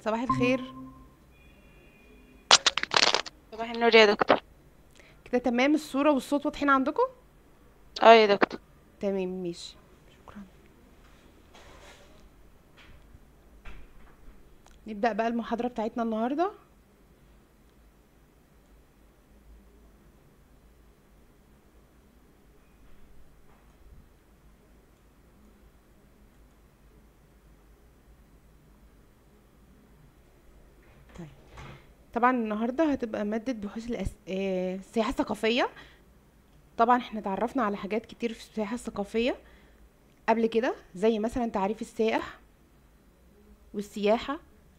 صباح الخير صباح النور يا دكتور كده تمام الصورة والصوت واضحين عندكم اه يا دكتور تمام ماشي شكرا نبدأ بقى المحاضرة بتاعتنا النهاردة طيب طبعا النهاردة هتبقى مادة بحوث الأس... آه، السياحة الثقافية طبعا احنا اتعرفنا على حاجات كتير في السياحة الثقافية قبل كده زي مثلا تعريف السائح والسياحة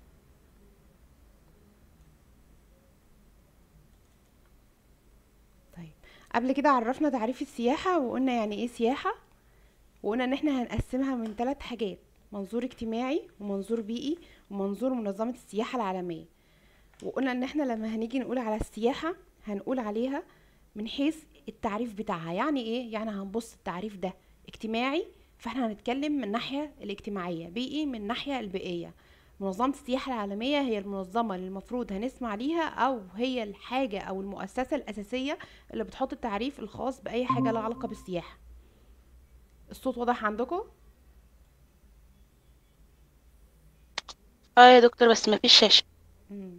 طيب قبل كده عرفنا تعريف السياحة وقلنا يعني ايه سياحة وقلنا ان احنا هنقسمها من ثلاث حاجات منظور اجتماعي ومنظور بيئي ومنظور منظمة السياحة العالمية وقلنا ان احنا لما هنيجي نقول على السياحة هنقول عليها من حيث التعريف بتاعها يعني ايه يعني هنبص التعريف ده اجتماعي فاحنا هنتكلم من الناحية الاجتماعية بيئي من الناحية البيئية منظمة السياحة العالمية هي المنظمة اللي المفروض هنسمع ليها أو هي الحاجة أو المؤسسة الأساسية اللي بتحط التعريف الخاص بأي حاجة لها علاقة بالسياحة الصوت واضح عندكم؟ اه يا دكتور بس مفيش شاشة مم.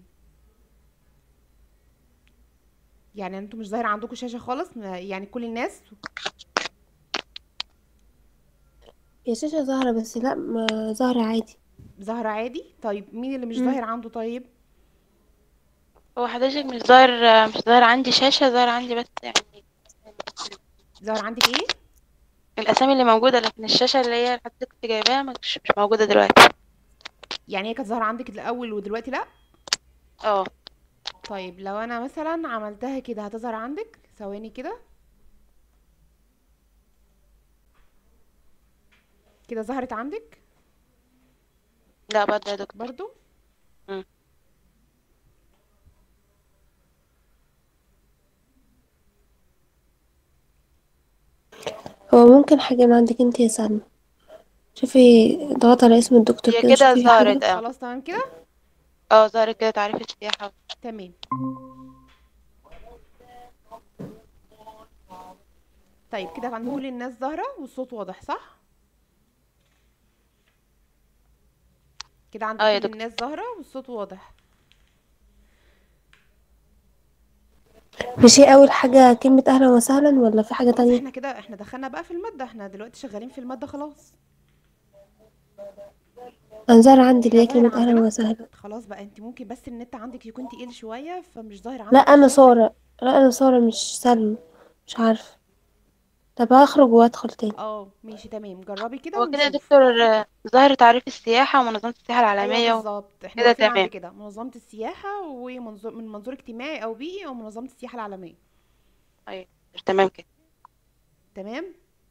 يعني انتوا مش ظاهر عندكم شاشة خالص ما- يعني كل الناس هي شاشة ظاهرة بس لا ما ظاهرة عادي ظاهرة عادي طيب مين اللي مش مم. ظاهر عنده طيب هو حضرتك مش ظاهر مش ظاهر عندي شاشة ظاهر عندي بس يعني ظاهر عندك ايه الأسامي اللي موجودة لكن الشاشة اللي هي حضرتك كنت جايباها مش مش موجودة دلوقتي يعني هي كانت ظاهرة عندك الأول ودلوقتي لا اه طيب لو انا مثلا عملتها كده هتظهر عندك ثواني كده كده ظهرت عندك لا برضه يا دكتور برضو مم. هو ممكن حاجة من عندك انت يا سلمى شوفي ضغط على اسم الدكتور هي كده كده شوفي ظهرت حاجة اه خلاص تمام كده اه ظهرت كده تعريف السياحة تمام طيب كده هنقول الناس ظاهرة والصوت واضح صح كده عند اه يا كل دكتور الناس ظاهرة والصوت واضح مش هي أول حاجة كلمة أهلا وسهلا ولا في حاجة خلاص تانية احنا كده احنا دخلنا بقى في المادة احنا دلوقتي شغالين في المادة خلاص أنا ظاهرة عندي اللي كده هي ظاهر كلمة أهلا عندنا وسهلا خلاص بقى انت ممكن بس النت عندك يكون تقيل شوية فمش ظاهر لا عندك أنا الشاشة سارة لا أنا سارة مش سلمى مش عارفة طب هخرج وأدخل تاني اه ماشي تمام جربي كده هو كده يا ونشوف دكتور آه، ظهر تعريف السياحة ومنظمة السياحة ايوه العالمية بالظبط احنا وكده واقفين عند تمام كده منظمة السياحة ومنظور من منظور اجتماعي او بيئي او منظمة السياحة العالمية ايوه تمام كده تمام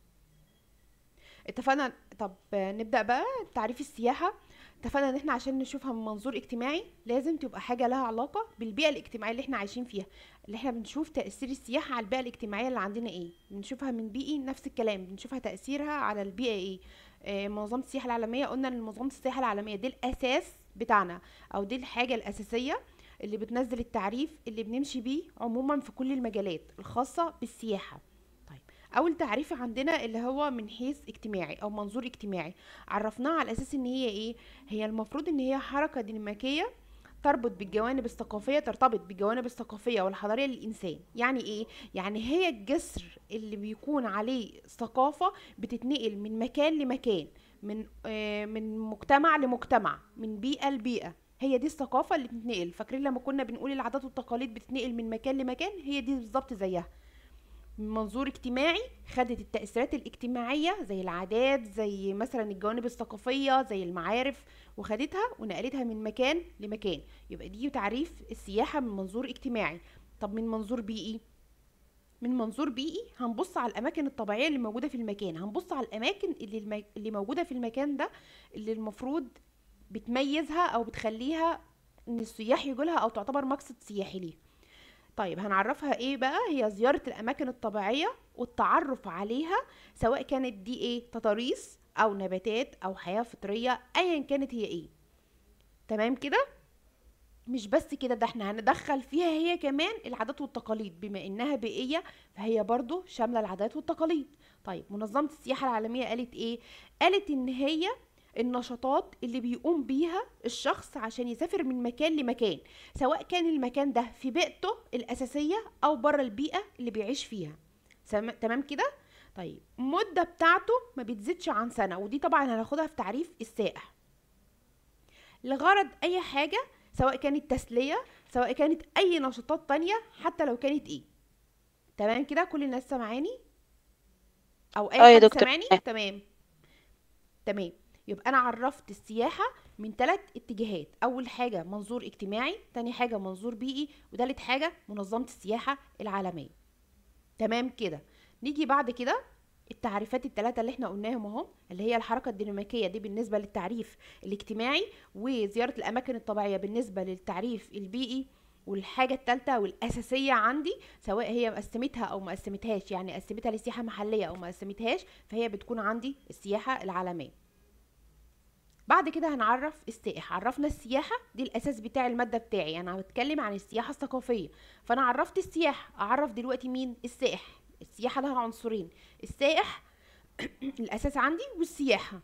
اتفقنا طب نبدأ بقى تعريف السياحة اتفقنا ان احنا عشان نشوفها من منظور اجتماعي لازم تبقى حاجة لها علاقة بالبيئة الاجتماعية اللي احنا عايشين فيها اللي احنا بنشوف تأثير السياحة على البيئة الاجتماعية اللي عندنا ايه بنشوفها من بيئي نفس الكلام بنشوفها تأثيرها على البيئة ايه آه، منظمة السياحة العالمية قلنا ان منظمة السياحة العالمية دي الأساس بتاعنا او دي الحاجة الأساسية اللي بتنزل التعريف اللي بنمشي بيه عموما في كل المجالات الخاصة بالسياحة طيب اول تعريف عندنا اللي هو من حيث اجتماعي او منظور اجتماعي عرفناها على اساس ان هي ايه هي المفروض ان هي حركة ديناميكية تربط بالجوانب الثقافية ترتبط بالجوانب الثقافية والحضارية للإنسان يعني إيه؟ يعني هي الجسر اللي بيكون عليه ثقافة بتتنقل من مكان لمكان من آه من مجتمع لمجتمع من بيئة لبيئة هي دي الثقافة اللي بتتنقل فاكرين لما كنا بنقول العادات والتقاليد بتتنقل من مكان لمكان هي دي بالظبط زيها من منظور اجتماعي خدت التأثيرات الاجتماعية زي العادات زي مثلا الجوانب الثقافية زي المعارف وخدتها ونقلتها من مكان لمكان يبقى دي تعريف السياحة من منظور اجتماعي طب من منظور بيئي من منظور بيئي هنبص على الأماكن الطبيعية اللي موجودة في المكان هنبص على الأماكن اللي, الم... اللي موجودة في المكان ده اللي المفروض بتميزها أو بتخليها إن السياح يجولها أو تعتبر مقصد سياحي ليه طيب هنعرفها ايه بقى هي زيارة الأماكن الطبيعية والتعرف عليها سواء كانت دي ايه تضاريس أو نباتات أو حياة فطرية أيا كانت هي ايه تمام كده مش بس كده ده احنا هندخل فيها هي كمان العادات والتقاليد بما انها بيئية فهي برضو شاملة العادات والتقاليد طيب منظمة السياحة العالمية قالت ايه قالت ان هي النشاطات اللي بيقوم بيها الشخص عشان يسافر من مكان لمكان سواء كان المكان ده في بيئته الأساسية أو بره البيئة اللي بيعيش فيها سم- تمام كده طيب المدة بتاعته ما بتزيدش عن سنة ودي طبعا هناخدها في تعريف السائح لغرض أي حاجة سواء كانت تسلية سواء كانت أي نشاطات تانية حتى لو كانت إيه تمام كده كل الناس سامعاني أو أي اه يا حد دكتور سامعني تمام تمام يبقى أنا عرفت السياحة من ثلاث اتجاهات أول حاجة منظور اجتماعي تاني حاجة منظور بيئي وتالت حاجة منظمة السياحة العالمية تمام كده نيجي بعد كده التعريفات الثلاثة اللي احنا قلناهم اهو اللي هي الحركة الديناميكية دي بالنسبة للتعريف الاجتماعي وزيارة الأماكن الطبيعية بالنسبة للتعريف البيئي والحاجة التالتة والأساسية عندي سواء هي مقسمتها أو مقسمتهاش يعني قسمتها لسياحة محلية أو مقسمتهاش فهي بتكون عندي السياحة العالمية بعد كده هنعرف السائح عرفنا السياحة دي الأساس بتاع المادة بتاعي أنا بتكلم عن السياحة الثقافية فأنا عرفت السياحة أعرف دلوقتي مين السائح السياحة لها عنصرين السائح الأساس عندي والسياحة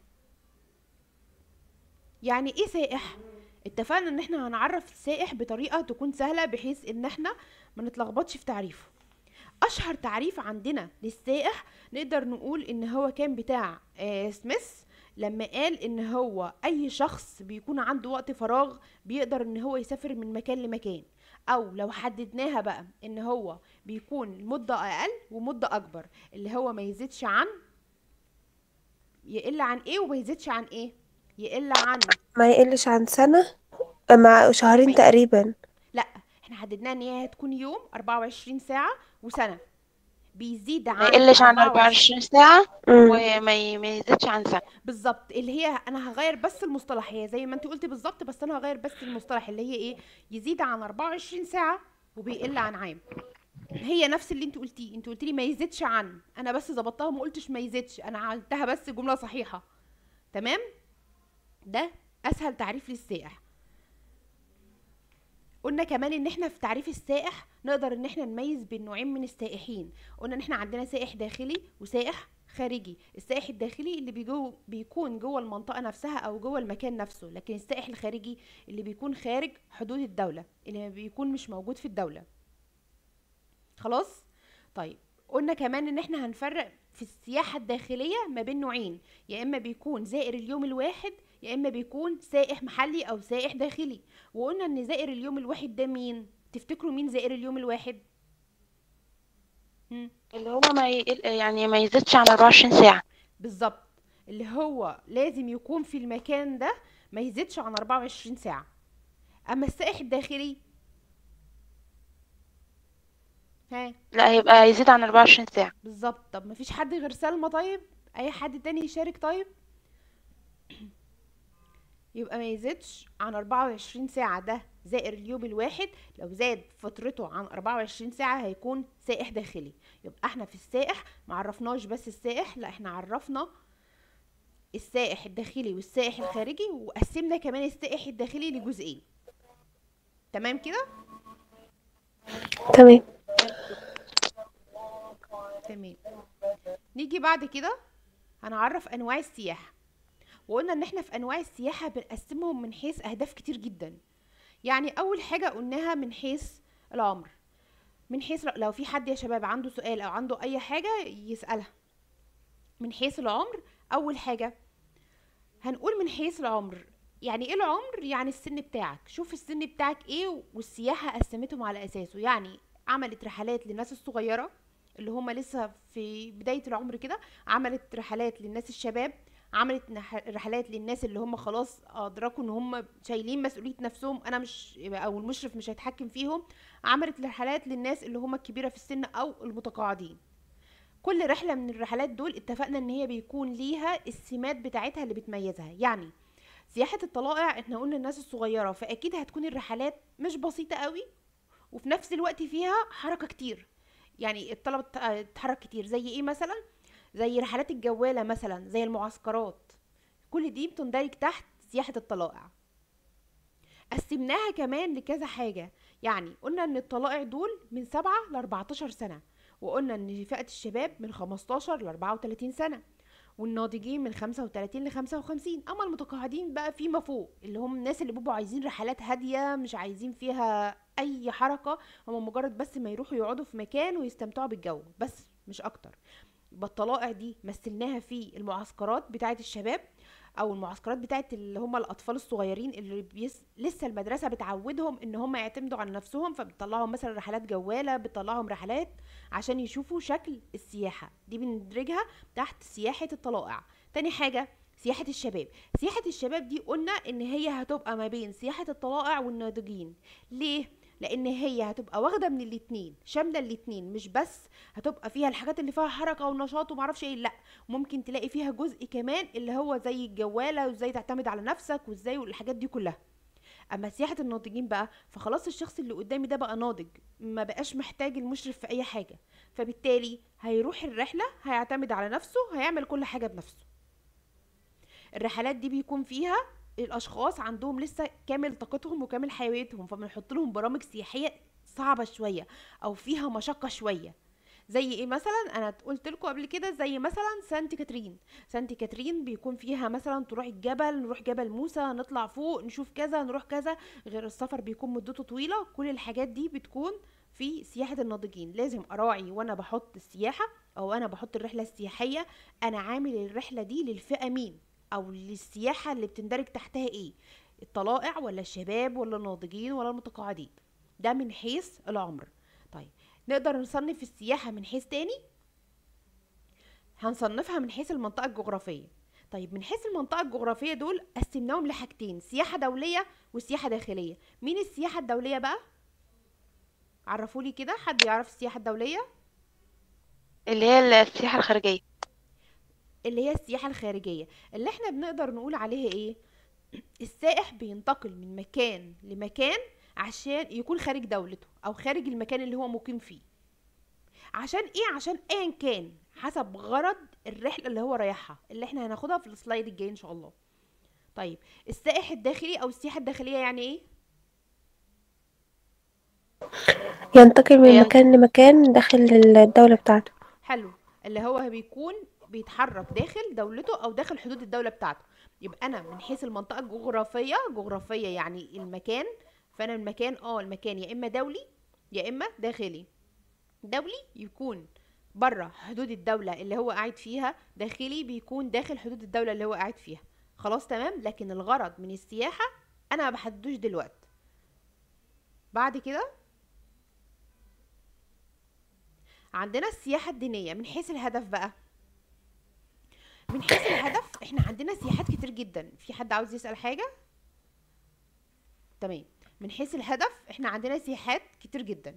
يعني إيه سائح؟ اتفقنا إن احنا هنعرف السائح بطريقة تكون سهلة بحيث إن احنا ما نتلخبطش في تعريفه أشهر تعريف عندنا للسائح نقدر نقول إن هو كان بتاع آه سميث لما قال ان هو اي شخص بيكون عنده وقت فراغ بيقدر ان هو يسافر من مكان لمكان او لو حددناها بقى ان هو بيكون مدة اقل ومدة اكبر اللي هو ما يزيدش عن يقل عن ايه وما يزيدش عن ايه يقل عن ما يقلش عن سنة مع شهرين ما ي- تقريبا لا احنا حددناها ان هي هتكون يوم 24 ساعة وسنة بيزيد ما عن يقلش عن 24 24 ساعة مم. وما ي- ما يزيدش عن سنة بالظبط اللي هي انا هغير بس المصطلح هي زي ما انت قلتي بالظبط بس انا هغير بس المصطلح اللي هي ايه يزيد عن 24 ساعة وبيقل عن عام هي نفس اللي انت قلتيه انت قلت لي ما يزيدش عن انا بس ظبطتها وما قلتش ما يزيدش انا عملتها بس جملة صحيحة تمام ده اسهل تعريف للسائح قلنا كمان ان احنا في تعريف السائح نقدر ان احنا نميز بين نوعين من السائحين قلنا ان احنا عندنا سائح داخلي وسائح خارجي السائح الداخلي اللي بيجو بيكون جوه المنطقة نفسها او جوه المكان نفسه لكن السائح الخارجي اللي بيكون خارج حدود الدولة اللي بيكون مش موجود في الدولة خلاص طيب قلنا كمان ان احنا هنفرق في السياحة الداخلية ما بين نوعين يا اما بيكون زائر اليوم الواحد يا اما بيكون سائح محلي او سائح داخلي وقلنا ان زائر اليوم الواحد ده مين تفتكروا مين زائر اليوم الواحد مم. اللي هو ما يقل يعني ما يزيدش عن 24 ساعة بالظبط اللي هو لازم يكون في المكان ده ما يزيدش عن 24 ساعة اما السائح الداخلي ها لا هيبقى يزيد عن 24 ساعة بالظبط طب مفيش حد غير سلمى طيب اي حد تاني يشارك طيب يبقى ما يزيدش عن 24 ساعة ده زائر اليوم الواحد لو زاد فترته عن 24 ساعة هيكون سائح داخلي يبقى احنا في السائح معرفناش بس السائح لا احنا عرفنا السائح الداخلي والسائح الخارجي وقسمنا كمان السائح الداخلي لجزئين تمام كده تمام تمام نيجي بعد كده هنعرف انواع السياحه وقلنا ان احنا في انواع السياحه بنقسمهم من حيث اهداف كتير جدا يعني اول حاجه قلناها من حيث العمر من حيث لو في حد يا شباب عنده سؤال او عنده اي حاجه يسالها من حيث العمر اول حاجه هنقول من حيث العمر يعني ايه العمر يعني السن بتاعك شوف السن بتاعك ايه والسياحه قسمتهم على اساسه يعني عملت رحلات للناس الصغيره اللي هم لسه في بدايه العمر كده عملت رحلات للناس الشباب عملت نح- رحلات للناس اللي هم خلاص ادركوا ان هم شايلين مسؤوليه نفسهم انا مش او المشرف مش هيتحكم فيهم عملت رحلات للناس اللي هم الكبيره في السن او المتقاعدين كل رحله من الرحلات دول اتفقنا ان هي بيكون ليها السمات بتاعتها اللي بتميزها يعني سياحه الطلائع احنا قلنا الناس الصغيره فاكيد هتكون الرحلات مش بسيطه قوي وفي نفس الوقت فيها حركه كتير يعني الطلبه تت- تتحرك كتير زي ايه مثلا زي رحلات الجواله مثلا زي المعسكرات كل دي بتندرج تحت سياحه الطلائع قسمناها كمان لكذا حاجة يعني قلنا ان الطلائع دول من 7 ل 14 سنة وقلنا ان فئة الشباب من 15 ل 34 سنة والناضجين من 35 ل 55 اما المتقاعدين بقى فيما فوق اللي هم الناس اللي بيبقوا عايزين رحلات هادية مش عايزين فيها اي حركة هم مجرد بس ما يروحوا يقعدوا في مكان ويستمتعوا بالجو بس مش اكتر يبقى الطلائع دي مثلناها في المعسكرات بتاعه الشباب او المعسكرات بتاعه اللي هم الاطفال الصغيرين اللي بيس... لسه المدرسه بتعودهم ان هم يعتمدوا على نفسهم فبتطلعهم مثلا رحلات جواله بتطلعهم رحلات عشان يشوفوا شكل السياحه دي بندرجها تحت سياحه الطلائع تاني حاجه سياحة الشباب سياحة الشباب دي قلنا ان هي هتبقى ما بين سياحة الطلائع والناضجين ليه؟ لان هي هتبقى واخده من الاتنين شامله الاتنين مش بس هتبقى فيها الحاجات اللي فيها حركه ونشاط ومعرفش ايه لا ممكن تلاقي فيها جزء كمان اللي هو زي الجواله وازاي تعتمد على نفسك وازاي والحاجات دي كلها اما سياحه الناضجين بقى فخلاص الشخص اللي قدامي ده بقى ناضج ما بقاش محتاج المشرف في اي حاجه فبالتالي هيروح الرحله هيعتمد على نفسه هيعمل كل حاجه بنفسه الرحلات دي بيكون فيها الاشخاص عندهم لسه كامل طاقتهم وكامل حيويتهم فبنحط لهم برامج سياحيه صعبه شويه او فيها مشقه شويه زي ايه مثلا انا قلت لكم قبل كده زي مثلا سانت كاترين سانت كاترين بيكون فيها مثلا تروح الجبل نروح جبل موسى نطلع فوق نشوف كذا نروح كذا غير السفر بيكون مدته طويله كل الحاجات دي بتكون في سياحة الناضجين لازم أراعي وأنا بحط السياحة أو أنا بحط الرحلة السياحية أنا عامل الرحلة دي للفئة مين او للسياحة اللي بتندرج تحتها ايه الطلائع ولا الشباب ولا الناضجين ولا المتقاعدين ده من حيث العمر طيب نقدر نصنف السياحة من حيث تاني هنصنفها من حيث المنطقة الجغرافية طيب من حيث المنطقة الجغرافية دول قسمناهم لحاجتين سياحة دولية وسياحة داخلية مين السياحة الدولية بقى عرفولي كده حد يعرف السياحة الدولية اللي هي السياحة الخارجية اللي هي السياحة الخارجية اللي احنا بنقدر نقول عليها ايه السائح بينتقل من مكان لمكان عشان يكون خارج دولته او خارج المكان اللي هو مقيم فيه عشان ايه عشان ايا كان حسب غرض الرحلة اللي هو رايحها اللي احنا هناخدها في السلايد الجاي ان شاء الله طيب السائح الداخلي او السياحة الداخلية يعني ايه ينتقل من هي- مكان لمكان داخل الدولة بتاعته حلو اللي هو بيكون بيتحرك داخل دولته او داخل حدود الدولة بتاعته يبقى انا من حيث المنطقة الجغرافية جغرافية يعني المكان فانا المكان اه المكان يا اما دولي يا اما داخلي دولي يكون بره حدود الدولة اللي هو قاعد فيها داخلي بيكون داخل حدود الدولة اللي هو قاعد فيها خلاص تمام لكن الغرض من السياحة انا ما بحددوش دلوقتي بعد كده عندنا السياحة الدينية من حيث الهدف بقى من حيث الهدف احنا عندنا سياحات كتير جدا في حد عاوز يسأل حاجة تمام من حيث الهدف احنا عندنا سياحات كتير جدا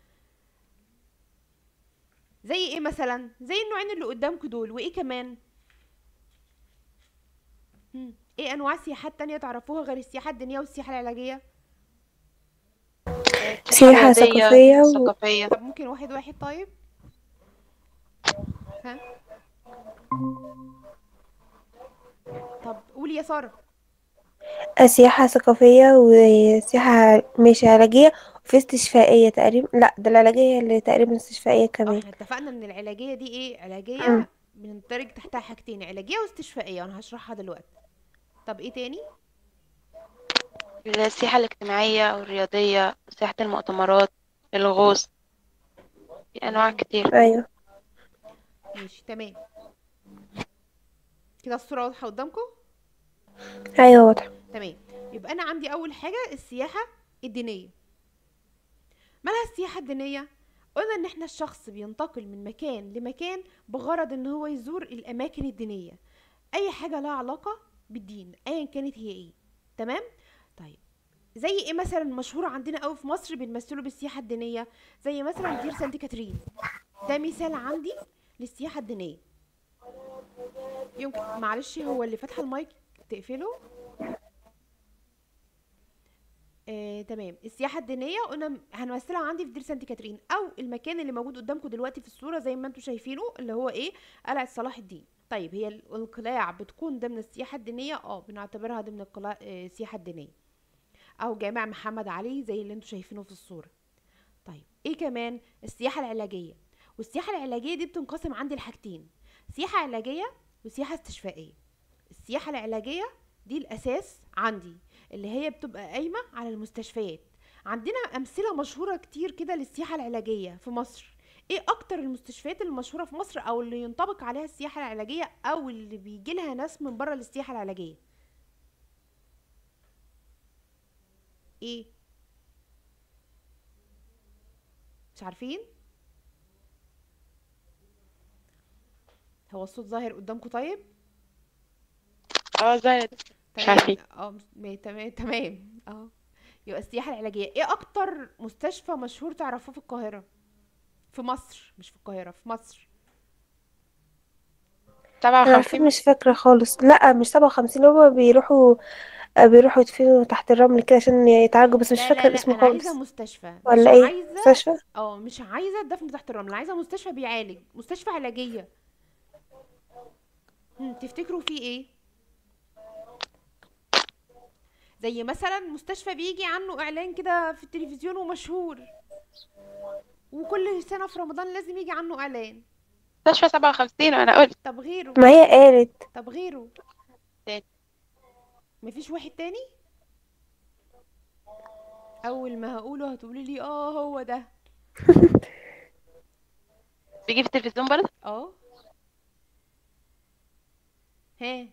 زي ايه مثلا زي النوعين اللي قدامكم دول وايه كمان هم، ايه انواع سياحات تانية تعرفوها غير السياحة الدينية والسياحة العلاجية سياحة الرياضية، ثقافية و- ثقافية طب ممكن واحد واحد طيب ها طب قولي يا سارة سياحة ثقافية وسياحة مش علاجية وفي استشفائية تقريبا لا ده العلاجية هي اللي تقريبا استشفائية اه كمان احنا اتفقنا ان العلاجية دي ايه مم. علاجية بندرج تحتها حاجتين علاجية واستشفائية وانا هشرحها دلوقتي طب ايه تاني السياحة الاجتماعية أو الرياضية سياحة المؤتمرات الغوص في أنواع تمام كتير أيوة ماشي تمام كده الصورة واضحة قدامكم أيوة واضحة تمام يبقى انا عندي اول حاجة السياحة الدينية مالها السياحة الدينية قلنا ان احنا الشخص بينتقل من مكان لمكان بغرض ان هو يزور الاماكن الدينية اي حاجة لها علاقة بالدين ايا كانت هي ايه تمام طيب زي ايه مثلا مشهور عندنا قوي في مصر بنمثله بالسياحة الدينية زي مثلا دير سانت كاترين ده مثال عندي للسياحة الدينية يمكن معلش هو اللي فاتحة المايك تقفله آه، تمام السياحة الدينية قلنا م- هنمثلها عندي في دير سانت كاترين أو المكان اللي موجود قدامكم دلوقتي في الصورة زي ما انتم شايفينه اللي هو ايه قلعة صلاح الدين طيب هي ال- القلاع بتكون ضمن السياحة الدينية اه بنعتبرها ضمن القلاع آه، السياحة الدينية او جامع محمد علي زي اللي انتوا شايفينه في الصورة طيب ايه كمان السياحة العلاجية والسياحة العلاجية دي بتنقسم عندي لحاجتين سياحة علاجية وسياحة استشفائية السياحة العلاجية دي الأساس عندي اللي هي بتبقى قايمة على المستشفيات عندنا أمثلة مشهورة كتير كده للسياحة العلاجية في مصر ايه اكتر المستشفيات المشهورة في مصر او اللي ينطبق عليها السياحة العلاجية او اللي بيجي لها ناس من بره للسياحة العلاجية ايه مش عارفين هو الصوت ظاهر قدامكم طيب اه ظاهر مش تمام عارفين اه مش- م- تمام تمام اه يبقى السياحة العلاجية ايه اكتر مستشفى مشهور تعرفوه في القاهرة في مصر مش في القاهرة في مصر سبعة انا وخمسين مش فاكرة خالص لا مش سبعة وخمسين هما بيروحوا بيروحوا يدفنوا تحت الرمل كده عشان يتعالجوا بس مش لا لا فاكرة لا اسمه انا عايزة خالص مستشفى مش ولا ايه عايزة مستشفى اه مش عايزة الدفن تحت الرمل عايزة مستشفى بيعالج مستشفى علاجية هم، تفتكروا في ايه زي مثلا مستشفى بيجي عنه اعلان كده في التلفزيون ومشهور وكل سنة في رمضان لازم يجي عنه اعلان مستشفى سبعة وخمسين وانا قلت طب غيره ما هي قالت طب غيره تاني. مفيش واحد تاني اول ما هقوله هتقولي لي اه هو ده بيجي في التلفزيون برضه اه ها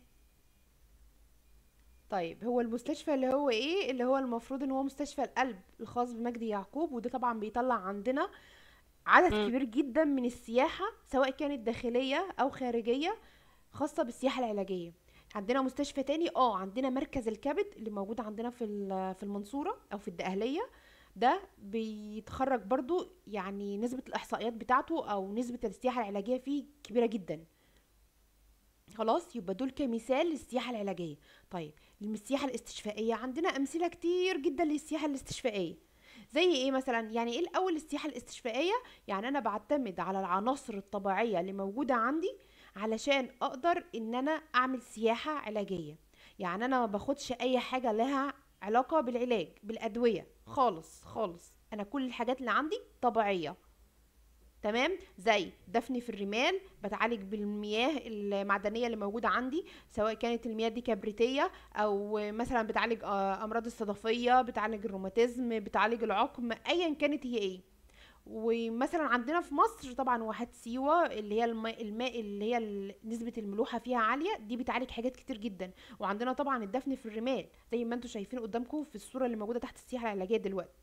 طيب هو المستشفى اللي هو ايه اللي هو المفروض ان هو مستشفى القلب الخاص بمجدي يعقوب وده طبعا بيطلع عندنا عدد مم. كبير جدا من السياحة سواء كانت داخلية او خارجية خاصة بالسياحة العلاجية عندنا مستشفى تاني اه عندنا مركز الكبد اللي موجود عندنا في ال- في المنصورة او في الدقهلية ده بيتخرج برضو يعني نسبة الإحصائيات بتاعته أو نسبة السياحة العلاجية فيه كبيرة جدا خلاص يبقى دول كمثال للسياحة العلاجية طيب السياحة الاستشفائية عندنا أمثلة كتير جدا للسياحة الاستشفائية زي ايه مثلا يعني ايه الاول السياحة الاستشفائية يعني انا بعتمد على العناصر الطبيعية اللي موجودة عندي علشان اقدر ان انا اعمل سياحة علاجية يعني انا ما باخدش اي حاجة لها علاقة بالعلاج بالادوية خالص خالص انا كل الحاجات اللي عندي طبيعية تمام زي دفني في الرمال بتعالج بالمياه المعدنيه اللي موجوده عندي سواء كانت المياه دي كبريتيه او مثلا بتعالج آه، امراض الصدفيه بتعالج الروماتيزم بتعالج العقم ايا كانت هي ايه ومثلا عندنا في مصر طبعا واحات سيوه اللي هي الماء, الماء اللي هي ال- نسبه الملوحه فيها عاليه دي بتعالج حاجات كتير جدا وعندنا طبعا الدفن في الرمال زي ما انتم شايفين قدامكم في الصوره اللي موجوده تحت السياحه العلاجيه دلوقتي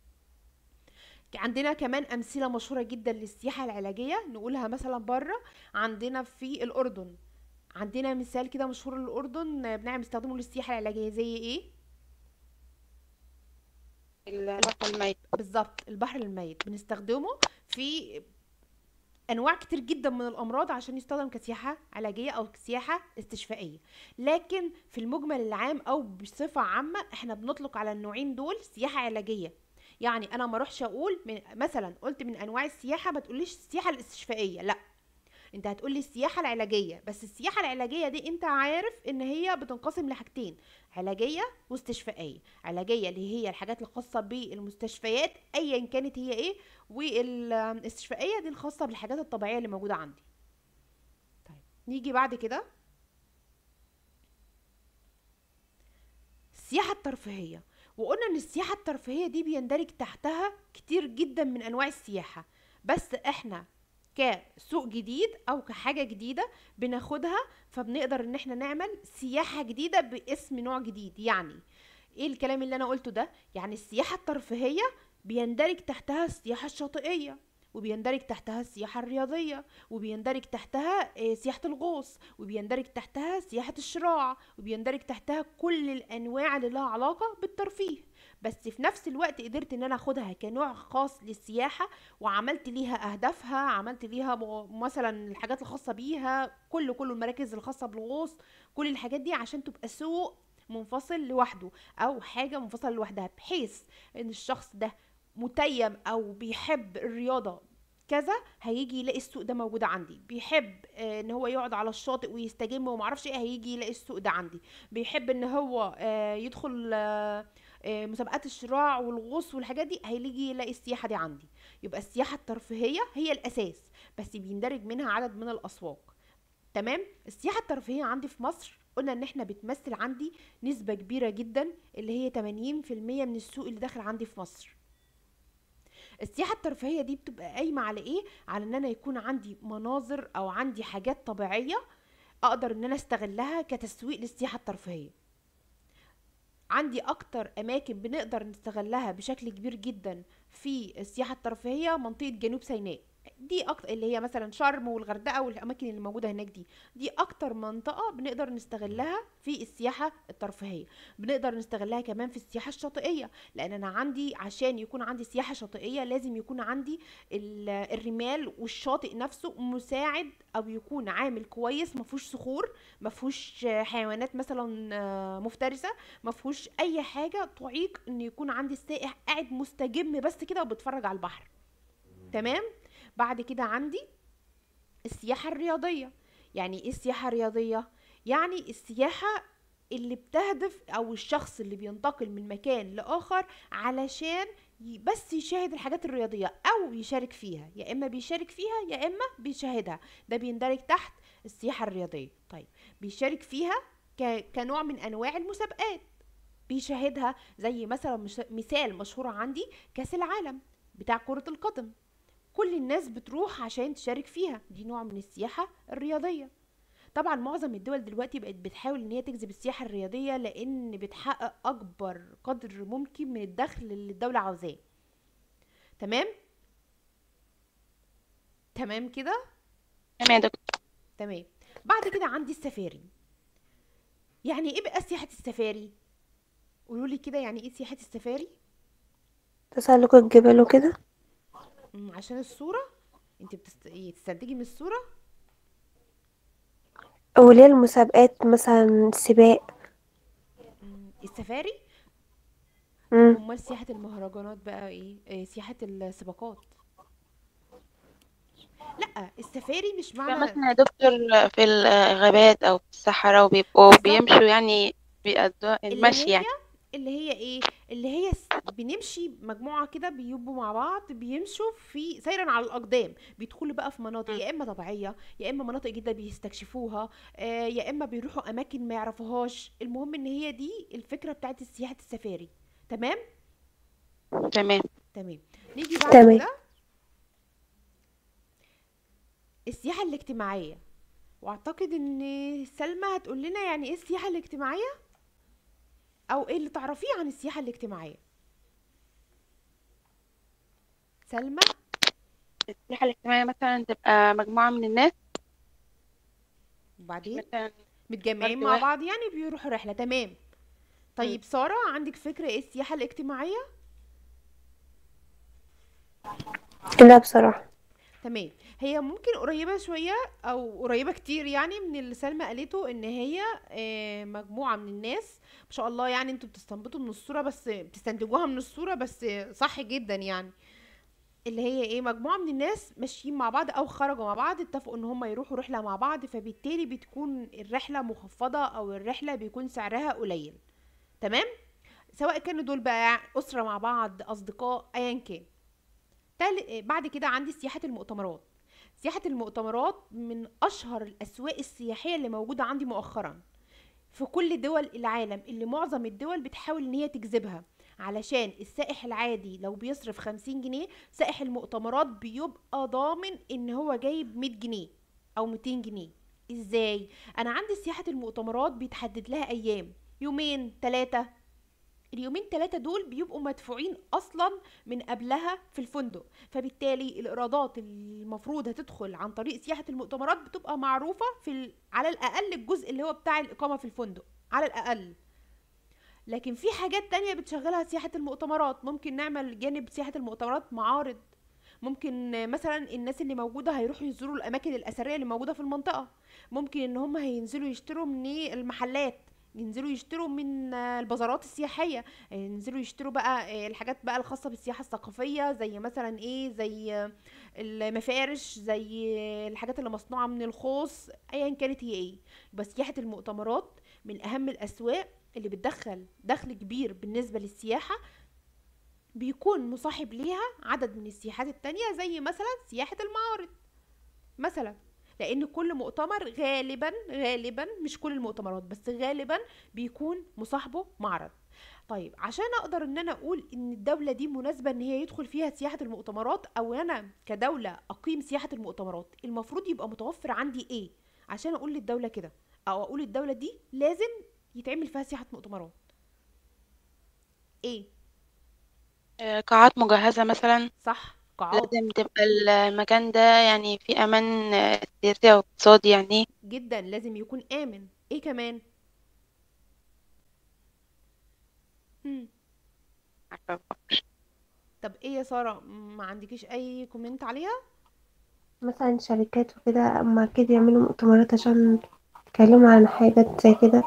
عندنا كمان أمثلة مشهورة جدا للسياحة العلاجية نقولها مثلا بره عندنا في الأردن عندنا مثال كده مشهور للأردن آه، بنعمل نستخدمه للسياحة العلاجية زي ايه؟ البحر الميت بالظبط البحر الميت بنستخدمه في انواع كتير جدا من الامراض عشان يستخدم كسياحه علاجيه او كسياحه استشفائيه لكن في المجمل العام او بصفه عامه احنا بنطلق على النوعين دول سياحه علاجيه يعني انا ما اروحش اقول من مثلا قلت من انواع السياحه ما تقوليش السياحه الاستشفائيه لا انت هتقولي السياحه العلاجيه بس السياحه العلاجيه دي انت عارف ان هي بتنقسم لحاجتين علاجيه واستشفائيه علاجيه اللي هي الحاجات الخاصه بالمستشفيات ايا كانت هي ايه والاستشفائيه دي الخاصه بالحاجات الطبيعيه اللي موجوده عندي طيب نيجي بعد كده السياحه الترفيهيه وقلنا ان السياحه الترفيهيه دي بيندرج تحتها كتير جدا من انواع السياحه بس احنا كسوق جديد او كحاجه جديده بناخدها فبنقدر ان احنا نعمل سياحه جديده باسم نوع جديد يعني ايه الكلام اللي انا قلته ده يعني السياحه الترفيهيه بيندرج تحتها السياحه الشاطئيه وبيندرج تحتها السياحة الرياضية وبيندرج تحتها آه، سياحة الغوص وبيندرج تحتها سياحة الشراع وبيندرج تحتها كل الأنواع اللي لها علاقة بالترفيه بس في نفس الوقت قدرت ان انا اخدها كنوع خاص للسياحة وعملت ليها اهدافها عملت ليها م- مثلا الحاجات الخاصة بيها كل كل المراكز الخاصة بالغوص كل الحاجات دي عشان تبقى سوق منفصل لوحده او حاجة منفصلة لوحدها بحيث ان الشخص ده متيم او بيحب الرياضة كذا هيجي يلاقي السوق ده موجود عندي بيحب آه، ان هو يقعد على الشاطئ ويستجم ومعرفش ايه هيجي يلاقي السوق ده عندي بيحب ان هو آه، يدخل آه، آه، مسابقات الشراع والغوص والحاجات دي هيجي يلاقي السياحه دي عندي يبقى السياحه الترفيهيه هي الاساس بس بيندرج منها عدد من الاسواق تمام السياحه الترفيهيه عندي في مصر قلنا ان احنا بتمثل عندي نسبه كبيره جدا اللي هي 80% من السوق اللي داخل عندي في مصر السياحة الترفيهية دي بتبقى قايمة على ايه؟ على ان انا يكون عندي مناظر او عندي حاجات طبيعية اقدر ان انا استغلها كتسويق للسياحة الترفيهية عندي اكتر اماكن بنقدر نستغلها بشكل كبير جدا في السياحة الترفيهية منطقة جنوب سيناء دي اكتر اللي هي مثلا شرم والغردقة والاماكن اللي موجودة هناك دي دي اكتر منطقة بنقدر نستغلها في السياحة الترفيهية بنقدر نستغلها كمان في السياحة الشاطئية لان انا عندي عشان يكون عندي سياحة شاطئية لازم يكون عندي ال- الرمال والشاطئ نفسه مساعد او يكون عامل كويس ما فيهوش صخور ما فيهوش حيوانات مثلا آه، مفترسة ما فيهوش اي حاجة تعيق ان يكون عندي السائح قاعد مستجم بس كده وبيتفرج على البحر تمام بعد كده عندي السياحة الرياضية يعني ايه السياحة الرياضية يعني السياحة اللي بتهدف او الشخص اللي بينتقل من مكان لاخر علشان ي- بس يشاهد الحاجات الرياضية او يشارك فيها يا اما بيشارك فيها يا اما بيشاهدها ده بيندرج تحت السياحة الرياضية طيب بيشارك فيها ك... كنوع من انواع المسابقات بيشاهدها زي مثلا مش... مثال مشهور عندي كاس العالم بتاع كرة القدم كل الناس بتروح عشان تشارك فيها دي نوع من السياحة الرياضية طبعا معظم الدول دلوقتي بقت بتحاول ان هي تجذب السياحة الرياضية لان بتحقق اكبر قدر ممكن من الدخل اللي الدولة عاوزاه تمام تمام كده تمام يا دكتور تمام بعد كده عندي السفاري يعني ايه بقى سياحة السفاري قولوا لي كده يعني ايه سياحة السفاري تسلق الجبال وكده مم، عشان الصورة انت بتست... إيه، تستنتجي من الصورة وليه المسابقات مثلا سباق مم، السفاري مم. امال سياحة المهرجانات بقى ايه, إيه سياحة السباقات لا السفاري مش بقى معنى مثلا يا دكتور في الغابات او في الصحراء وبيبقوا بالظبط. بيمشوا يعني بيقضوا اللي المشي هي يعني اللي هي ايه اللي هي س- بنمشي مجموعة كده بيبقوا مع بعض بيمشوا في سيرا على الأقدام بيدخلوا بقى في مناطق مم. يا إما طبيعية يا إما مناطق جديدة بيستكشفوها آه يا إما بيروحوا أماكن ما يعرفوهاش المهم إن هي دي الفكرة بتاعت سياحة السفاري تمام تمام تمام نيجي بعد تمام. كده السياحة الاجتماعية واعتقد ان سلمى هتقول لنا يعني ايه السياحة الاجتماعية او ايه اللي تعرفيه عن السياحة الاجتماعية سلمى السياحة الاجتماعية مثلا تبقى مجموعة من الناس وبعدين مثلا متجمعين فرد مع واحد. بعض يعني بيروحوا رحلة تمام طيب سارة عندك فكرة ايه السياحة الاجتماعية لا بصراحة تمام هي ممكن قريبة شوية أو قريبة كتير يعني من اللي سلمى قالته إن هي آه، مجموعة من الناس ما شاء الله يعني انتوا بتستنبطوا من الصورة بس بتستنتجوها من الصورة بس صح جدا يعني اللي هي ايه مجموعة من الناس ماشيين مع بعض أو خرجوا مع بعض اتفقوا إن هم يروحوا رحلة مع بعض فبالتالي بتكون الرحلة مخفضة أو الرحلة بيكون سعرها قليل تمام سواء كانوا دول بقى أسرة مع بعض أصدقاء أيا كان تال- بعد كده عندي سياحة المؤتمرات سياحة المؤتمرات من أشهر الأسواق السياحية اللي موجودة عندي مؤخرا في كل دول العالم اللي معظم الدول بتحاول إن هي تجذبها علشان السائح العادي لو بيصرف خمسين جنيه سائح المؤتمرات بيبقى ضامن إن هو جايب مية جنيه أو ميتين جنيه إزاي؟ أنا عندي سياحة المؤتمرات بيتحدد لها أيام يومين تلاتة اليومين تلاتة دول بيبقوا مدفوعين اصلا من قبلها في الفندق فبالتالي الايرادات اللي المفروض هتدخل عن طريق سياحة المؤتمرات بتبقى معروفة في ال... على الاقل الجزء اللي هو بتاع الاقامة في الفندق على الاقل لكن في حاجات تانية بتشغلها سياحة المؤتمرات ممكن نعمل جانب سياحة المؤتمرات معارض ممكن آه، مثلا الناس اللي موجودة هيروحوا يزوروا الأماكن الأثرية اللي موجودة في المنطقة ممكن إن هم هينزلوا يشتروا من المحلات ينزلوا يشتروا من آه، البازارات السياحية ينزلوا يشتروا بقى آه، الحاجات بقى الخاصة بالسياحة الثقافية زي مثلا ايه زي آه، المفارش زي آه، الحاجات اللي مصنوعة من الخوص ايا كانت هي ايه بس سياحة المؤتمرات من اهم الاسواق اللي بتدخل دخل كبير بالنسبة للسياحة بيكون مصاحب ليها عدد من السياحات التانية زي مثلا سياحة المعارض مثلا لان كل مؤتمر غالبا غالبا مش كل المؤتمرات بس غالبا بيكون مصاحبه معرض طيب عشان اقدر ان انا اقول ان الدولة دي مناسبة ان هي يدخل فيها سياحة المؤتمرات او انا كدولة اقيم سياحة المؤتمرات المفروض يبقى متوفر عندي ايه عشان اقول للدولة كده او اقول الدولة دي لازم يتعمل فيها سياحة مؤتمرات ايه آه، قاعات مجهزة مثلا صح قاعات لازم تبقى المكان ده يعني فيه أمان آه، سياسي أو اقتصادي يعني جدا لازم يكون امن ايه كمان مم. عارفة بفكر. طب ايه يا سارة ما عندكيش اي كومنت عليها مثلا شركات وكده اما كده يعملوا مؤتمرات عشان يتكلموا عن حاجات زي كده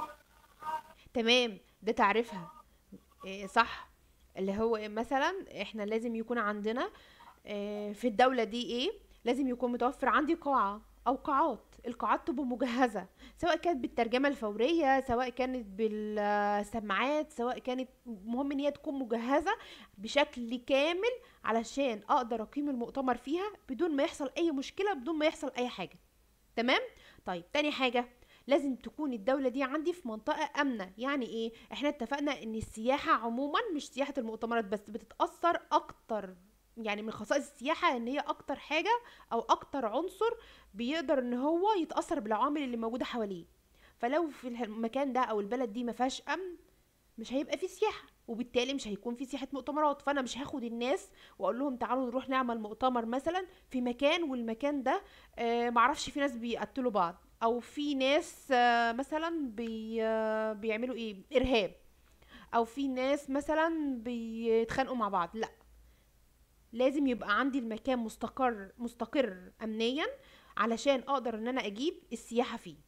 تمام ده تعرفها إيه صح اللي هو إيه مثلا احنا لازم يكون عندنا إيه في الدولة دي ايه لازم يكون متوفر عندي قاعة او قاعات القاعات تبقى مجهزة سواء كانت بالترجمة الفورية سواء كانت بالسماعات سواء كانت مهم ان هي تكون مجهزة بشكل كامل علشان اقدر اقيم المؤتمر فيها بدون ما يحصل اي مشكلة بدون ما يحصل اي حاجة تمام طيب تاني حاجة لازم تكون الدولة دي عندي في منطقة آمنة يعني ايه احنا اتفقنا ان السياحة عموما مش سياحة المؤتمرات بس بتتأثر اكتر يعني من خصائص السياحة ان هي اكتر حاجة او اكتر عنصر بيقدر ان هو يتأثر بالعوامل اللي موجودة حواليه فلو في المكان ده او البلد دي ما فيهاش امن مش هيبقى فيه سياحة وبالتالي مش هيكون في سياحة مؤتمرات فانا مش هاخد الناس واقول لهم تعالوا نروح نعمل مؤتمر مثلا في مكان والمكان ده آه معرفش في ناس بيقتلوا بعض او في ناس آه مثلا بي آه بيعملوا ايه ارهاب او في ناس مثلا بيتخانقوا مع بعض لا لازم يبقى عندي المكان مستقر مستقر امنيا علشان اقدر ان انا اجيب السياحة فيه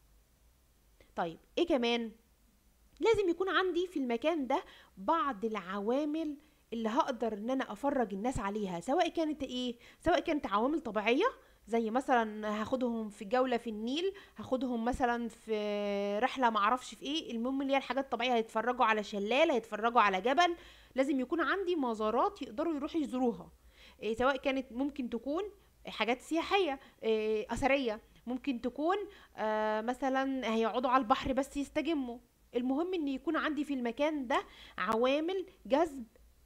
طيب ايه كمان لازم يكون عندي في المكان ده بعض العوامل اللي هقدر ان انا افرج الناس عليها سواء كانت ايه سواء كانت عوامل طبيعية زي مثلا هاخدهم في جولة في النيل هاخدهم مثلا في رحلة معرفش في ايه المهم اللي هي الحاجات الطبيعية هيتفرجوا على شلال هيتفرجوا على جبل لازم يكون عندي مزارات يقدروا يروحوا يزوروها إيه سواء كانت ممكن تكون حاجات سياحية إيه أثرية ممكن تكون آه مثلا هيقعدوا على البحر بس يستجموا المهم ان يكون عندي في المكان ده عوامل جذب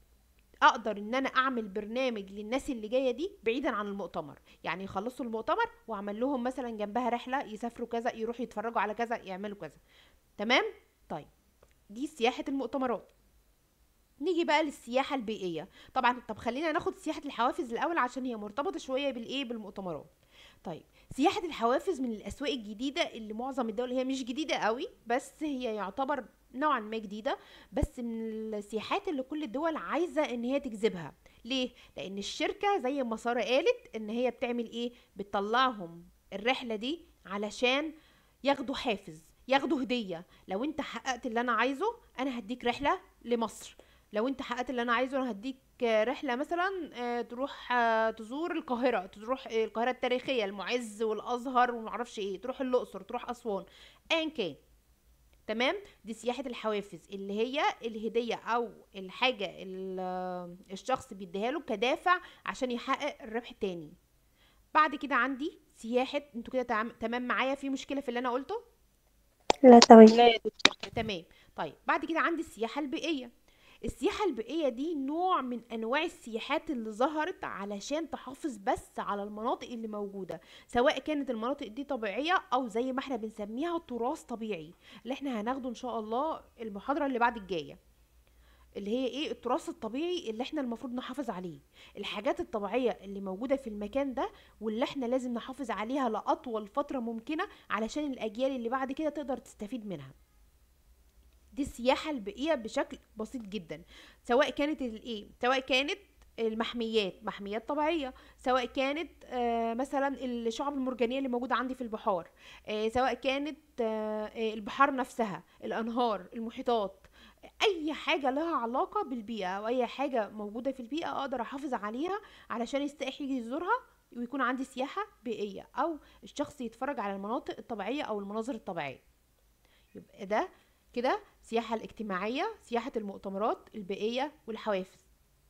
اقدر ان انا اعمل برنامج للناس اللي جايه دي بعيدا عن المؤتمر يعني يخلصوا المؤتمر واعمل لهم مثلا جنبها رحله يسافروا كذا يروحوا يتفرجوا على كذا يعملوا كذا تمام طيب دي سياحه المؤتمرات نيجي بقى للسياحة البيئية طبعا طب خلينا ناخد سياحة الحوافز الأول عشان هي مرتبطة شوية بالإيه بالمؤتمرات طيب سياحة الحوافز من الأسواق الجديدة اللي معظم الدول هي مش جديدة قوي بس هي يعتبر نوعا ما جديدة بس من السياحات اللي كل الدول عايزة ان هي تجذبها ليه؟ لأن الشركة زي ما سارة قالت ان هي بتعمل ايه؟ بتطلعهم الرحلة دي علشان ياخدوا حافز ياخدوا هدية لو انت حققت اللي انا عايزه انا هديك رحلة لمصر لو انت حققت اللي انا عايزه انا هديك رحله مثلا آه، تروح آه، تزور القاهره تروح آه، القاهره التاريخيه المعز والازهر ومعرفش ايه تروح الاقصر تروح اسوان ايا كان تمام دي سياحه الحوافز اللي هي الهديه او الحاجه اللي الشخص بيديها له كدافع عشان يحقق الربح التاني بعد كده عندي سياحه انتوا كده تعم- تمام معايا في مشكله في اللي انا قلته لا تمام لا يا دكتور تمام طيب بعد كده عندي السياحة البيئية السياحة البيئية دي نوع من أنواع السياحات اللي ظهرت علشان تحافظ بس على المناطق اللي موجودة سواء كانت المناطق دي طبيعية أو زي ما احنا بنسميها تراث طبيعي اللي احنا هناخده إن شاء الله المحاضرة اللي بعد الجاية اللي هي ايه التراث الطبيعي اللي احنا المفروض نحافظ عليه الحاجات الطبيعية اللي موجودة في المكان ده واللي احنا لازم نحافظ عليها لأطول فترة ممكنة علشان الأجيال اللي بعد كده تقدر تستفيد منها دي السياحة البيئية بشكل بسيط جدا سواء كانت الايه سواء كانت المحميات محميات طبيعية سواء كانت آه مثلا الشعب المرجانية اللي موجودة عندي في البحار آه سواء كانت آه آه، البحار نفسها الأنهار المحيطات أي حاجة لها علاقة بالبيئة أو أي حاجة موجودة في البيئة أقدر أحافظ عليها علشان السائح يجي يزورها ويكون عندي سياحة بيئية أو الشخص يتفرج على المناطق الطبيعية أو المناظر الطبيعية يبقى ده كده السياحة الاجتماعية سياحة المؤتمرات البيئية والحوافز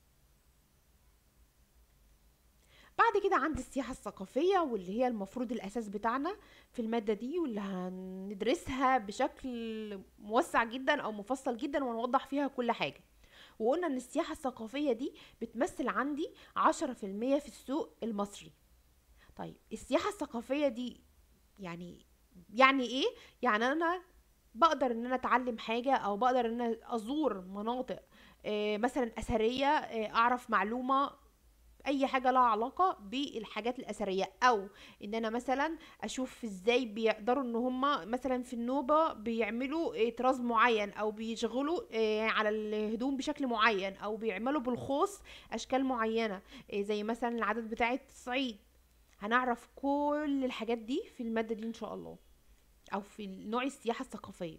بعد كده عندي السياحة الثقافية واللي هي المفروض الأساس بتاعنا في المادة دي واللي هندرسها بشكل موسع جدا أو مفصل جدا ونوضح فيها كل حاجة وقلنا إن السياحة الثقافية دي بتمثل عندي عشرة في المية في السوق المصري طيب السياحة الثقافية دي يعني يعني ايه يعني انا بقدر ان انا اتعلم حاجة او بقدر ان انا ازور مناطق آه، مثلا اثرية آه، اعرف معلومة اي حاجة لها علاقة بالحاجات الاثرية او ان انا مثلا اشوف ازاي بيقدروا ان هم مثلا في النوبة بيعملوا آه، طراز معين او بيشغلوا آه، على الهدوم بشكل معين او بيعملوا بالخوص اشكال معينة آه، زي مثلا العادات بتاعة الصعيد هنعرف كل الحاجات دي في المادة دي ان شاء الله او في نوع السياحة الثقافية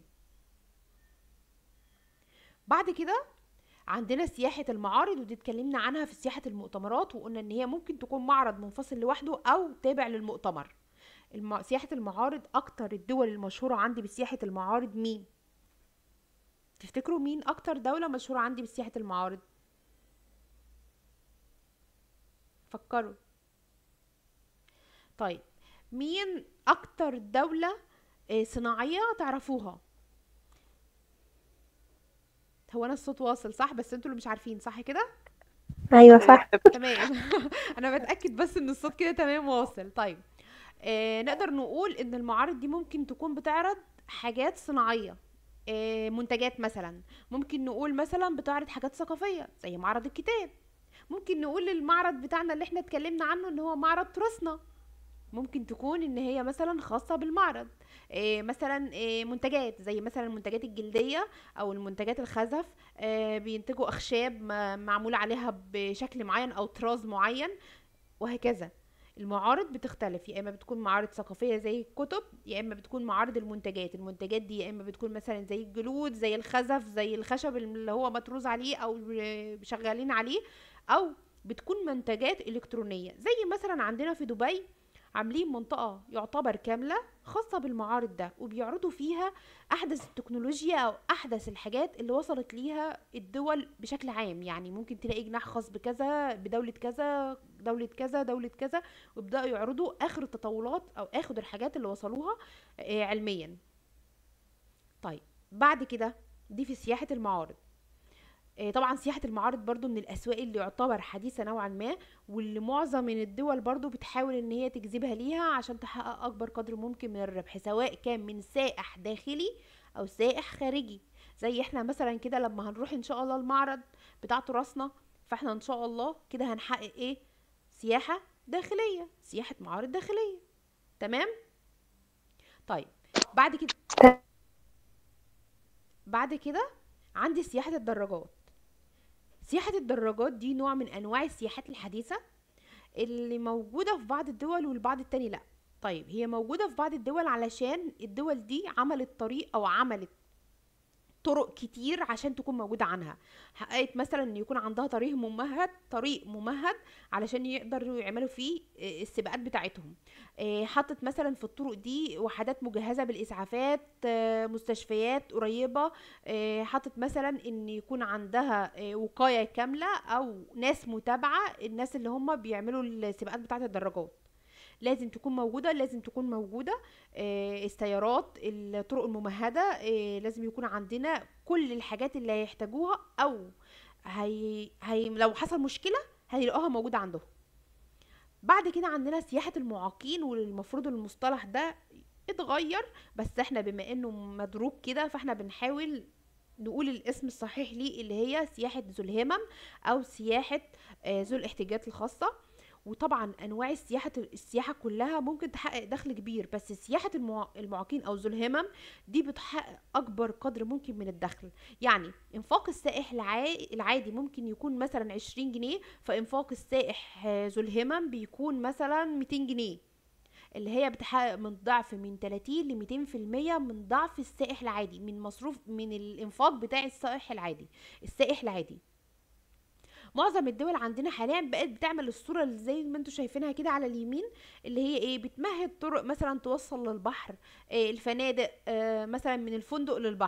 بعد كده عندنا سياحة المعارض ودي اتكلمنا عنها في سياحة المؤتمرات وقلنا ان هي ممكن تكون معرض منفصل لوحده او تابع للمؤتمر الم... سياحة المعارض اكتر الدول المشهورة عندي بسياحة المعارض مين تفتكروا مين اكتر دولة مشهورة عندي بسياحة المعارض فكروا طيب مين اكتر دولة آه، صناعية تعرفوها هو انا الصوت واصل صح بس انتوا اللي مش عارفين صح كده ايوه صح تمام انا بتاكد بس ان الصوت كده تمام واصل طيب آه نقدر نقول ان المعارض دي ممكن تكون بتعرض حاجات صناعيه آه منتجات مثلا ممكن نقول مثلا بتعرض حاجات ثقافيه زي معرض الكتاب ممكن نقول المعرض بتاعنا اللي احنا اتكلمنا عنه ان هو معرض تراثنا ممكن تكون ان هي مثلا خاصة بالمعرض إيه مثلا إيه منتجات زي مثلا المنتجات الجلدية او المنتجات الخزف إيه بينتجوا اخشاب ما- معمول عليها بشكل معين او طراز معين وهكذا المعارض بتختلف يا اما بتكون معارض ثقافيه زي الكتب يا اما بتكون معارض المنتجات المنتجات دي يا اما بتكون مثلا زي الجلود زي الخزف زي الخشب اللي هو مطروز عليه او شغالين عليه او بتكون منتجات الكترونيه زي مثلا عندنا في دبي عاملين منطقة يعتبر كاملة خاصة بالمعارض ده وبيعرضوا فيها أحدث التكنولوجيا أو أحدث الحاجات اللي وصلت ليها الدول بشكل عام يعني ممكن تلاقي جناح خاص بكذا بدولة كذا دولة كذا دولة كذا ويبدأوا يعرضوا آخر التطورات أو آخر الحاجات اللي وصلوها آه، علميا طيب بعد كده دي في سياحة المعارض آه، طبعا سياحة المعارض برضو من الأسواق اللي يعتبر حديثة نوعا ما واللي معظم من الدول برضو بتحاول ان هي تجذبها ليها عشان تحقق اكبر قدر ممكن من الربح سواء كان من سائح داخلي او سائح خارجي زي احنا مثلا كده لما هنروح ان شاء الله المعرض بتاع تراثنا فاحنا ان شاء الله كده هنحقق ايه سياحة داخلية سياحة معارض داخلية تمام طيب بعد كده بعد كده عندي سياحة الدراجات سياحة الدراجات دي نوع من أنواع السياحات الحديثة اللي موجودة في بعض الدول والبعض التاني لأ طيب هي موجودة في بعض الدول علشان الدول دي عملت طريق أو عملت طرق كتير عشان تكون موجودة عنها حققت مثلا ان يكون عندها طريق ممهد طريق ممهد علشان يقدروا يعملوا فيه آه، السباقات بتاعتهم آه، حطت مثلا في الطرق دي وحدات مجهزة بالإسعافات آه، مستشفيات قريبة آه، حطت مثلا ان يكون عندها آه، وقاية كاملة او ناس متابعة الناس اللي هم بيعملوا السباقات بتاعة الدراجات لازم تكون موجودة لازم تكون موجودة آه، السيارات الطرق الممهدة آه، لازم يكون عندنا كل الحاجات اللي هيحتاجوها او هي... هي... لو حصل مشكلة هيلاقوها موجودة عندهم بعد كده عندنا سياحة المعاقين والمفروض المصطلح ده اتغير بس احنا بما انه مضروب كده فاحنا بنحاول نقول الاسم الصحيح ليه اللي هي سياحة ذو الهمم او سياحة آه، ذو الاحتياجات الخاصة وطبعا انواع السياحة السياحة كلها ممكن تحقق دخل كبير بس سياحة المع- المعاقين او ذو الهمم دي بتحقق اكبر قدر ممكن من الدخل يعني انفاق السائح العا- العادي ممكن يكون مثلا 20 جنيه فانفاق السائح آه، ذو الهمم بيكون مثلا 200 جنيه اللي هي بتحقق من ضعف من 30 ل 200% من ضعف السائح العادي من مصروف من الانفاق بتاع السائح العادي السائح العادي معظم الدول عندنا حاليا بقت بتعمل الصورة اللي زي ما انتوا شايفينها كده على اليمين اللي هي ايه بتمهد طرق مثلا توصل للبحر آه، الفنادق آه، مثلا من الفندق للبحر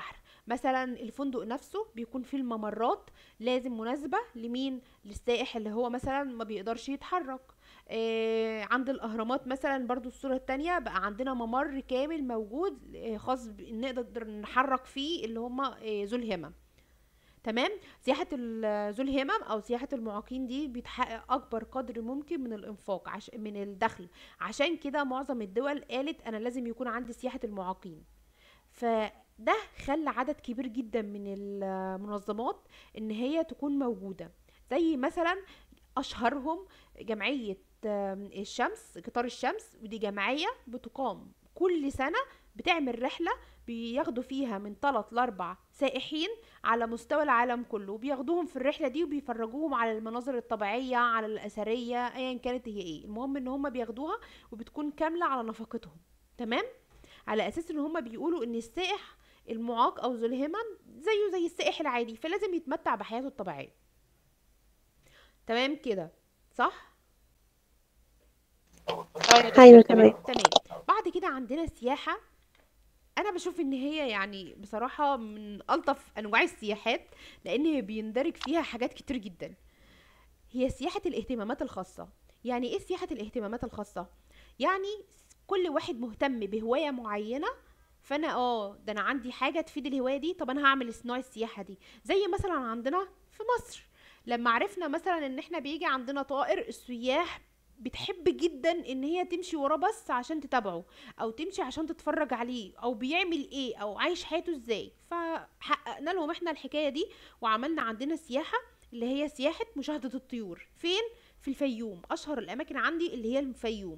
مثلا الفندق نفسه بيكون فيه الممرات لازم مناسبة لمين للسائح اللي هو مثلا ما بيقدرش يتحرك آه عند الاهرامات مثلا برضو الصورة التانية بقى عندنا ممر كامل موجود آه خاص ب- نقدر نحرك فيه اللي هما آه ذو الهمم تمام سياحة ال- ذو الهمم أو سياحة المعاقين دي بتحقق أكبر قدر ممكن من الإنفاق عش من الدخل عشان كده معظم الدول قالت أنا لازم يكون عندي سياحة المعاقين فده خلى عدد كبير جدا من المنظمات إن هي تكون موجودة زي مثلا أشهرهم جمعية آم، الشمس قطار الشمس ودي جمعية بتقام كل سنة بتعمل رحلة بياخدوا فيها من 3 ل 4 سائحين على مستوى العالم كله بياخدوهم في الرحله دي وبيفرجوهم على المناظر الطبيعيه على الاثريه ايا كانت هي ايه المهم ان هم بياخدوها وبتكون كامله على نفقتهم تمام على اساس ان هم بيقولوا ان السائح المعاق او ذو الهمم زيه زي السائح العادي فلازم يتمتع بحياته الطبيعيه تمام كده صح ايوه تمام تمام بعد كده عندنا سياحة انا بشوف ان هي يعني بصراحة من الطف انواع السياحات لان هي بيندرج فيها حاجات كتير جدا هي سياحة الاهتمامات الخاصة يعني ايه سياحة الاهتمامات الخاصة يعني كل واحد مهتم بهواية معينة فانا اه ده انا عندي حاجة تفيد الهواية دي طب انا هعمل نوع السياحة دي زي مثلا عندنا في مصر لما عرفنا مثلا ان احنا بيجي عندنا طائر السياح بتحب جدا ان هي تمشي وراه بس عشان تتابعه او تمشي عشان تتفرج عليه او بيعمل ايه او عايش حياته ازاي فحققنا لهم احنا الحكايه دي وعملنا عندنا سياحه اللي هي سياحه مشاهده الطيور فين في الفيوم اشهر الاماكن عندي اللي هي الفيوم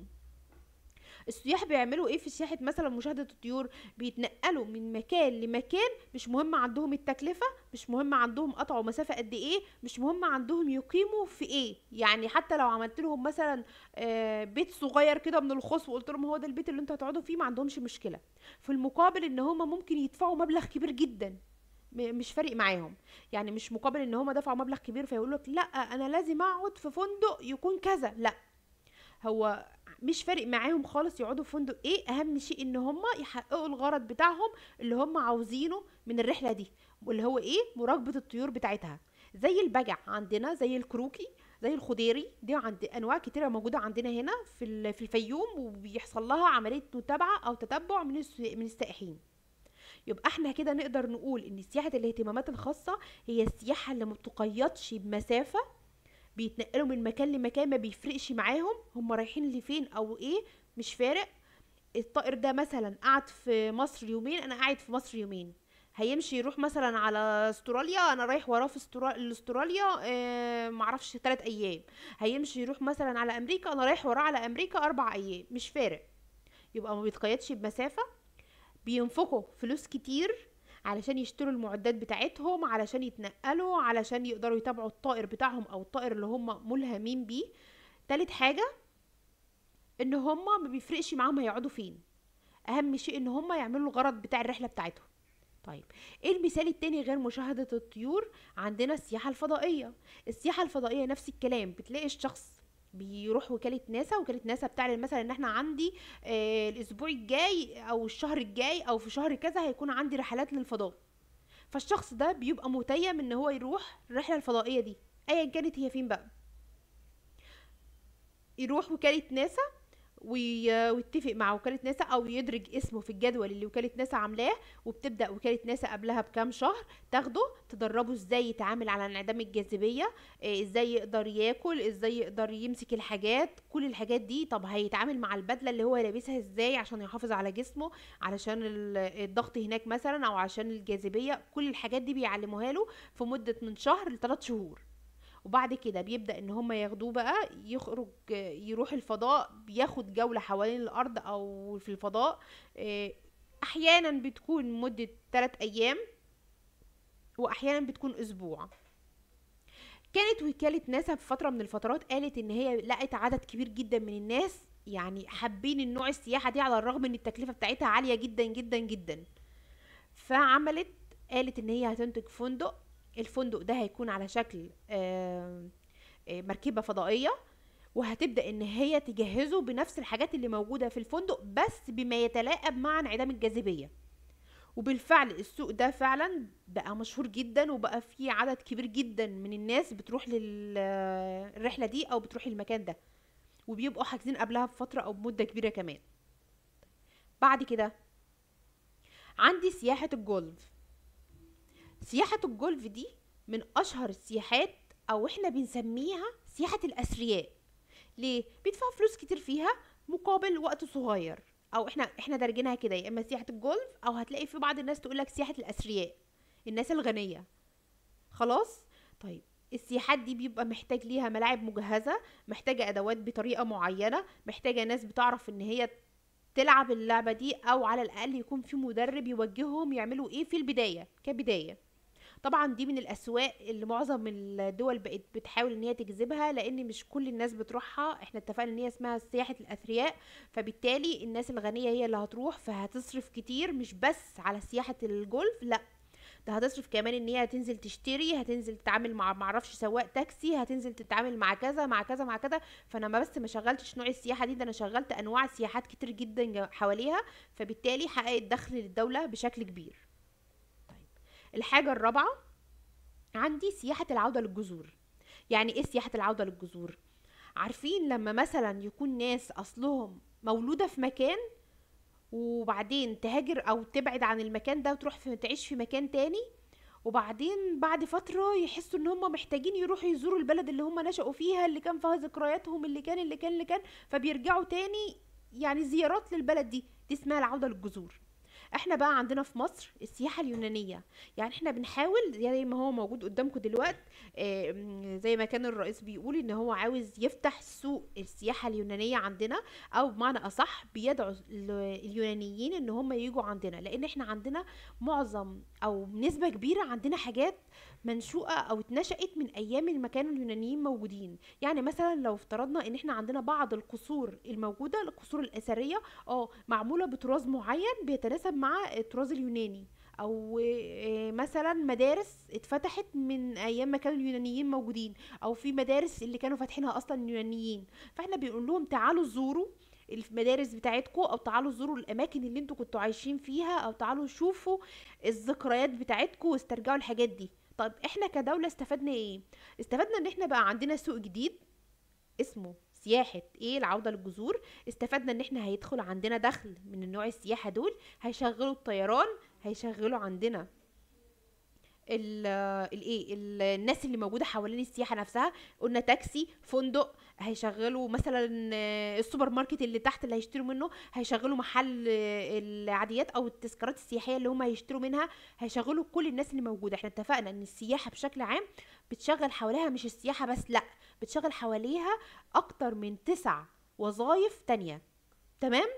السياح بيعملوا ايه في سياحة مثلا مشاهدة الطيور بيتنقلوا من مكان لمكان مش مهم عندهم التكلفة مش مهم عندهم قطعوا مسافة قد ايه مش مهم عندهم يقيموا في ايه يعني حتى لو عملت لهم مثلا آه، بيت صغير كده من الخصب وقلت لهم هو ده البيت اللي انتوا هتقعدوا فيه ما عندهمش مشكلة في المقابل ان هما ممكن يدفعوا مبلغ كبير جدا م- مش فارق معاهم يعني مش مقابل ان هما دفعوا مبلغ كبير فيقولوا لك لا انا لازم اقعد في فندق يكون كذا لا هو مش فارق معاهم خالص يقعدوا في فندق ايه اهم شيء ان هم يحققوا الغرض بتاعهم اللي هم عاوزينه من الرحله دي واللي هو ايه مراقبه الطيور بتاعتها زي البجع عندنا زي الكروكي زي الخضيري دي عند انواع كتيره موجوده عندنا هنا في ال- في الفيوم وبيحصل لها عمليه متابعه او تتبع من الس- من السائحين يبقى احنا كده نقدر نقول ان سياحه الاهتمامات الخاصه هي السياحه اللي ما بتقيدش بمسافه بيتنقلوا من مكان لمكان ما بيفرقش معاهم هم رايحين لفين او ايه مش فارق الطائر ده مثلا قعد في مصر يومين انا قاعد في مصر يومين هيمشي يروح مثلا على استراليا انا رايح وراه في استرا- استراليا آه معرفش تلات ايام هيمشي يروح مثلا على امريكا انا رايح وراه على امريكا اربع ايام مش فارق يبقى ما بيتقيدش بمسافة بينفقوا فلوس كتير علشان يشتروا المعدات بتاعتهم علشان يتنقلوا علشان يقدروا يتابعوا الطائر بتاعهم او الطائر اللي هم ملهمين بيه تالت حاجة ان هم ما بيفرقش معاهم هيقعدوا فين اهم شيء ان هم يعملوا الغرض بتاع الرحلة بتاعتهم طيب ايه المثال التاني غير مشاهدة الطيور عندنا السياحة الفضائية السياحة الفضائية نفس الكلام بتلاقي الشخص بيروح وكالة ناسا وكالة ناسا بتعلن مثلا ان احنا عندي آه الاسبوع الجاي او الشهر الجاي او في شهر كذا هيكون عندي رحلات للفضاء فالشخص ده بيبقى متيم ان هو يروح الرحلة الفضائية دي ايا كانت هي فين بقى يروح وكالة ناسا وي- ويتفق مع وكالة ناسا او يدرج اسمه في الجدول اللي وكالة ناسا عاملاه وبتبدأ وكالة ناسا قبلها بكام شهر تاخده تدربه ازاي يتعامل على انعدام الجاذبية إيه، ازاي يقدر ياكل ازاي يقدر يمسك الحاجات كل الحاجات دي طب هيتعامل مع البدلة اللي هو لابسها ازاي عشان يحافظ على جسمه علشان ال- الضغط هناك مثلا او عشان الجاذبية كل الحاجات دي بيعلموها له في مدة من شهر لثلاث شهور وبعد كده بيبدأ ان هم ياخدوه بقى يخرج آه، يروح الفضاء بياخد جولة حوالين الارض او في الفضاء آه، احيانا بتكون مدة 3 ايام واحيانا بتكون اسبوع كانت وكالة ناسا في فترة من الفترات قالت ان هي لقت عدد كبير جدا من الناس يعني حابين النوع السياحة دي على الرغم ان التكلفة بتاعتها عالية جدا جدا جدا فعملت قالت ان هي هتنتج فندق الفندق ده هيكون على شكل آه، آه، مركبة فضائية وهتبدأ ان هي تجهزه بنفس الحاجات اللي موجودة في الفندق بس بما يتلائم مع انعدام الجاذبية وبالفعل السوق ده فعلا بقى مشهور جدا وبقى فيه عدد كبير جدا من الناس بتروح للرحلة دي او بتروح المكان ده وبيبقوا حاجزين قبلها بفترة او بمدة كبيرة كمان بعد كده عندي سياحة الجولف سياحة الجولف دي من اشهر السياحات او احنا بنسميها سياحة الاثرياء ليه بيدفعوا فلوس كتير فيها مقابل وقت صغير او احنا احنا دارجينها كده يا اما سياحة الجولف او هتلاقي في بعض الناس تقول لك سياحة الاثرياء الناس الغنية خلاص طيب السياحات دي بيبقى محتاج ليها ملاعب مجهزة محتاجة ادوات بطريقة معينة محتاجة ناس بتعرف ان هي تلعب اللعبة دي او على الاقل يكون في مدرب يوجههم يعملوا ايه في البداية كبداية طبعا دي من الاسواق اللي معظم الدول بقت بتحاول ان هي تجذبها لان مش كل الناس بتروحها احنا اتفقنا ان هي اسمها سياحة الاثرياء فبالتالي الناس الغنية هي اللي هتروح فهتصرف كتير مش بس على سياحة الجولف لا ده هتصرف كمان ان هي هتنزل تشتري هتنزل تتعامل مع معرفش سواق تاكسي هتنزل تتعامل مع كذا مع كذا مع كذا فانا ما بس ما شغلتش نوع السياحه دي ده انا شغلت انواع سياحات كتير جدا جا- حواليها فبالتالي حققت دخل للدوله بشكل كبير طيب الحاجه الرابعه عندي سياحه العوده للجذور يعني ايه سياحه العوده للجذور عارفين لما مثلا يكون ناس اصلهم مولوده في مكان وبعدين تهاجر او تبعد عن المكان ده وتروح في تعيش في مكان تاني وبعدين بعد فترة يحسوا ان هم محتاجين يروحوا يزوروا البلد اللي هم نشأوا فيها اللي كان فيها ذكرياتهم اللي كان اللي كان اللي كان فبيرجعوا تاني يعني زيارات للبلد دي دي اسمها العودة للجذور احنا بقى عندنا في مصر السياحة اليونانية يعني احنا بنحاول زي ما هو موجود قدامكم دلوقتي آه، م، زي ما كان الرئيس بيقول ان هو عاوز يفتح سوق السياحة اليونانية عندنا او بمعنى اصح بيدعو ال- اليونانيين ان هم يجوا عندنا لان احنا عندنا معظم او نسبة كبيرة عندنا حاجات منشوئة او اتنشأت من ايام ما كانوا اليونانيين موجودين يعني مثلا لو افترضنا ان احنا عندنا بعض القصور الموجودة القصور الاثرية اه معمولة بطراز معين بيتناسب مع الطراز اليوناني او آه، مثلا مدارس اتفتحت من ايام ما كانوا اليونانيين موجودين او في مدارس اللي كانوا فاتحينها اصلا اليونانيين فاحنا بنقول لهم تعالوا زوروا المدارس بتاعتكم او تعالوا زوروا الاماكن اللي انتوا كنتوا عايشين فيها او تعالوا شوفوا الذكريات بتاعتكم واسترجعوا الحاجات دي طب احنا كدولة استفدنا ايه استفدنا ان احنا بقى عندنا سوق جديد اسمه سياحة ايه العودة للجذور استفدنا ان احنا هيدخل عندنا دخل من النوع السياحة دول هيشغلوا الطيران هيشغلوا عندنا ال الايه ال- الناس اللي موجوده حوالين السياحه نفسها قلنا تاكسي فندق هيشغلوا مثلا آه، السوبر ماركت اللي تحت اللي هيشتروا منه هيشغلوا محل آه، العاديات او التذكارات السياحيه اللي هم هيشتروا منها هيشغلوا كل الناس اللي موجوده احنا اتفقنا ان السياحه بشكل عام بتشغل حواليها مش السياحه بس لا بتشغل حواليها اكتر من تسع وظائف تانية تمام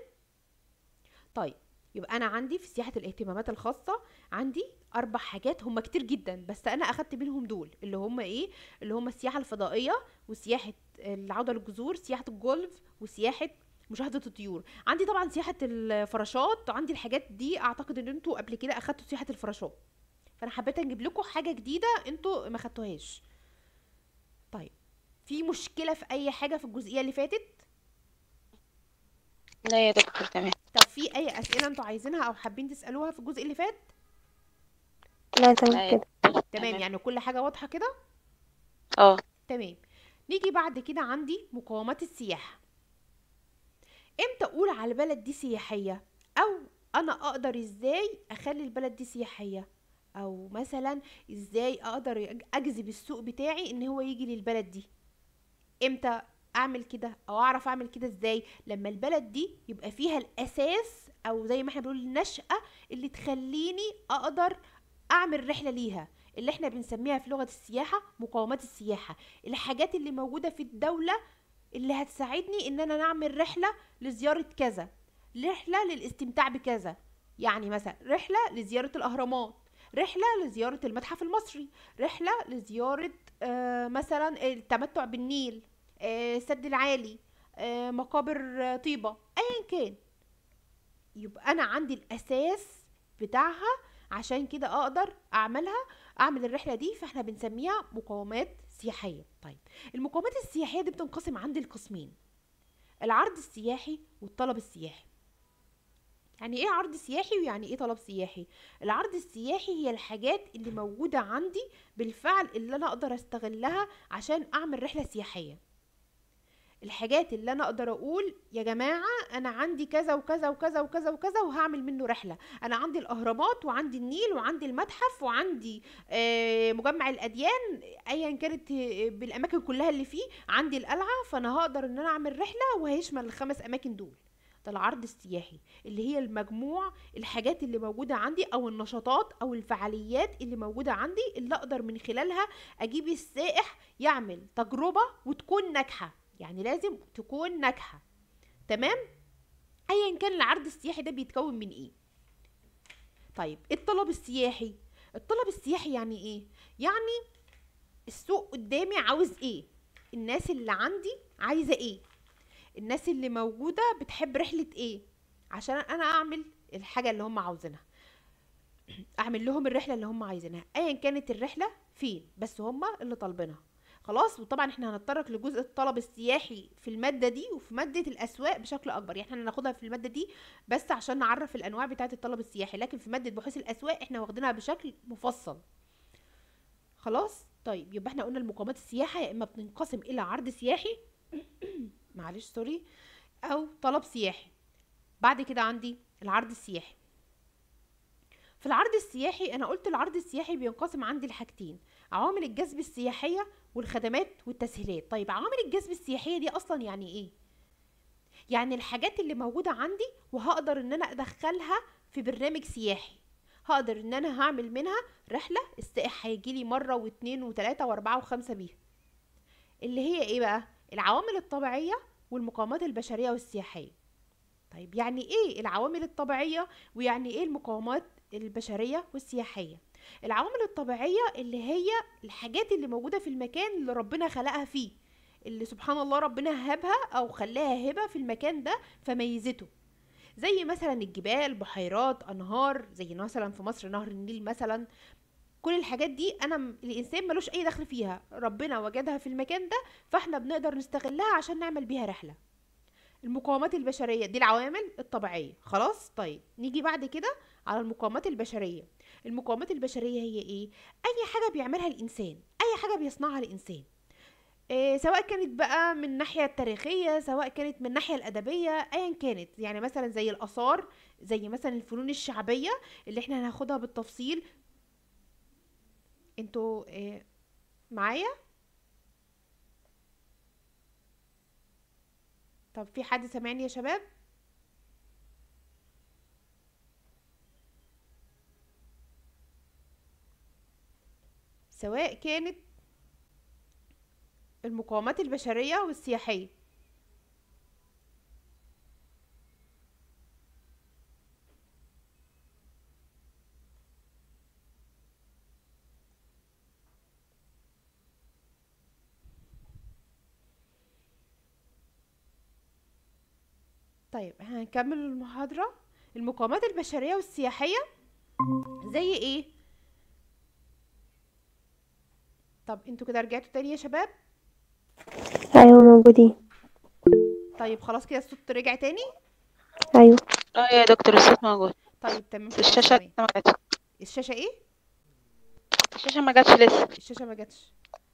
طيب يبقى انا عندي في سياحه الاهتمامات الخاصه عندي اربع حاجات هم كتير جدا بس انا اخدت منهم دول اللي هم ايه اللي هم السياحه الفضائيه وسياحه العوده للجذور سياحه الجولف وسياحه مشاهدة الطيور عندي طبعا سياحة الفراشات وعندي الحاجات دي اعتقد ان انتوا قبل كده اخدتوا سياحة الفراشات فانا حبيت اجيب لكم حاجة جديدة انتوا ما خدتوهاش طيب في مشكلة في اي حاجة في الجزئية اللي فاتت لا يا دكتور تمام طب في اي اسئلة انتوا عايزينها او حابين تسألوها في الجزء اللي فات لا لا تمام يا كده دكتور تمام يعني كل حاجة واضحة كده اه تمام نيجي بعد كده عندي مقومات السياحة امتى اقول على البلد دي سياحية او انا اقدر ازاي اخلي البلد دي سياحية او مثلا ازاي اقدر أج- اجذب السوق بتاعي ان هو يجي للبلد دي امتى اعمل كده او اعرف اعمل كده ازاي لما البلد دي يبقى فيها الاساس او زي ما احنا بنقول النشأة اللي تخليني اقدر اعمل رحلة ليها اللي احنا بنسميها في لغة السياحة مقومات السياحة الحاجات اللي موجودة في الدولة اللي هتساعدني ان انا نعمل رحلة لزيارة كذا رحلة للاستمتاع بكذا يعني مثلا رحلة لزيارة الاهرامات رحلة لزيارة المتحف المصري رحلة لزيارة آه مثلا التمتع بالنيل آه السد العالي آه مقابر آه، طيبة ايا كان يبقى انا عندي الاساس بتاعها عشان كده اقدر اعملها اعمل الرحله دي فاحنا بنسميها مقومات سياحيه طيب المقومات السياحيه دي بتنقسم عندي لقسمين العرض السياحي والطلب السياحي يعني ايه عرض سياحي ويعني ايه طلب سياحي العرض السياحي هي الحاجات اللي موجودة عندي بالفعل اللي انا اقدر استغلها عشان اعمل رحلة سياحية الحاجات اللي انا اقدر اقول يا جماعة انا عندي كذا وكذا وكذا وكذا وكذا وهعمل منه رحلة انا عندي الاهرامات وعندي النيل وعندي المتحف وعندي آه، مجمع الاديان ايا كانت آه، بالاماكن كلها اللي فيه عندي القلعة فانا هقدر ان انا اعمل رحلة وهيشمل الخمس اماكن دول ده العرض السياحي اللي هي المجموع الحاجات اللي موجودة عندي او النشاطات او الفعاليات اللي موجودة عندي اللي اقدر من خلالها اجيب السائح يعمل تجربة وتكون ناجحة يعني لازم تكون ناجحة تمام ايا كان العرض السياحي ده بيتكون من ايه طيب الطلب السياحي الطلب السياحي يعني ايه يعني السوق قدامي عاوز ايه الناس اللي عندي عايزة ايه الناس اللي موجودة بتحب رحلة ايه عشان انا اعمل الحاجة اللي هم عاوزينها اعمل لهم الرحلة اللي هم عايزينها ايا كانت الرحلة فين بس هم اللي طالبينها خلاص وطبعا احنا هنتطرق لجزء الطلب السياحي في المادة دي وفي مادة الاسواق بشكل اكبر يعني احنا هناخدها في المادة دي بس عشان نعرف الانواع بتاعة الطلب السياحي لكن في مادة بحوث الاسواق احنا واخدينها بشكل مفصل خلاص طيب يبقى احنا قلنا المقامات السياحة يا اما بتنقسم الى عرض سياحي معلش سوري او طلب سياحي بعد كده عندي العرض السياحي في العرض السياحي انا قلت العرض السياحي بينقسم عندي لحاجتين عوامل الجذب السياحية والخدمات والتسهيلات طيب عوامل الجذب السياحية دي اصلا يعني ايه يعني الحاجات اللي موجودة عندي وهقدر ان انا ادخلها في برنامج سياحي هقدر ان انا هعمل منها رحلة السائح هيجيلي مرة واتنين وتلاتة واربعة وخمسة بيها اللي هي ايه بقى العوامل الطبيعية والمقاومات البشرية والسياحية طيب يعني ايه العوامل الطبيعية ويعني ايه المقاومات البشرية والسياحية العوامل الطبيعية اللي هي الحاجات اللي موجودة في المكان اللي ربنا خلقها فيه اللي سبحان الله ربنا هبها او خلاها هبة في المكان ده فميزته زي مثلا الجبال بحيرات انهار زي مثلا في مصر نهر النيل مثلا كل الحاجات دي انا م- الانسان ملوش اي دخل فيها ربنا وجدها في المكان ده فاحنا بنقدر نستغلها عشان نعمل بيها رحله المقاومات البشريه دي العوامل الطبيعيه خلاص طيب نيجي بعد كده على المقاومات البشريه المقاومات البشريه هي ايه اي حاجه بيعملها الانسان اي حاجه بيصنعها الانسان إيه سواء كانت بقى من الناحيه التاريخيه سواء كانت من الناحيه الادبيه ايا كانت يعني مثلا زي الاثار زي مثلا الفنون الشعبيه اللي احنا هناخدها بالتفصيل انتوا إيه معايا طب في حد سامعني يا شباب سواء كانت المقاومات البشرية والسياحية طيب هنكمل المحاضرة المقاومات البشرية والسياحية زي ايه طب انتوا كده رجعتوا تاني يا شباب ايوه موجودين طيب خلاص كده الصوت رجع تاني ايوه اه يا دكتور الصوت موجود طيب تمام بس خلاص الشاشة تمام. لسه ما جاتش الشاشة ايه الشاشة ما جاتش لسه الشاشة ما جاتش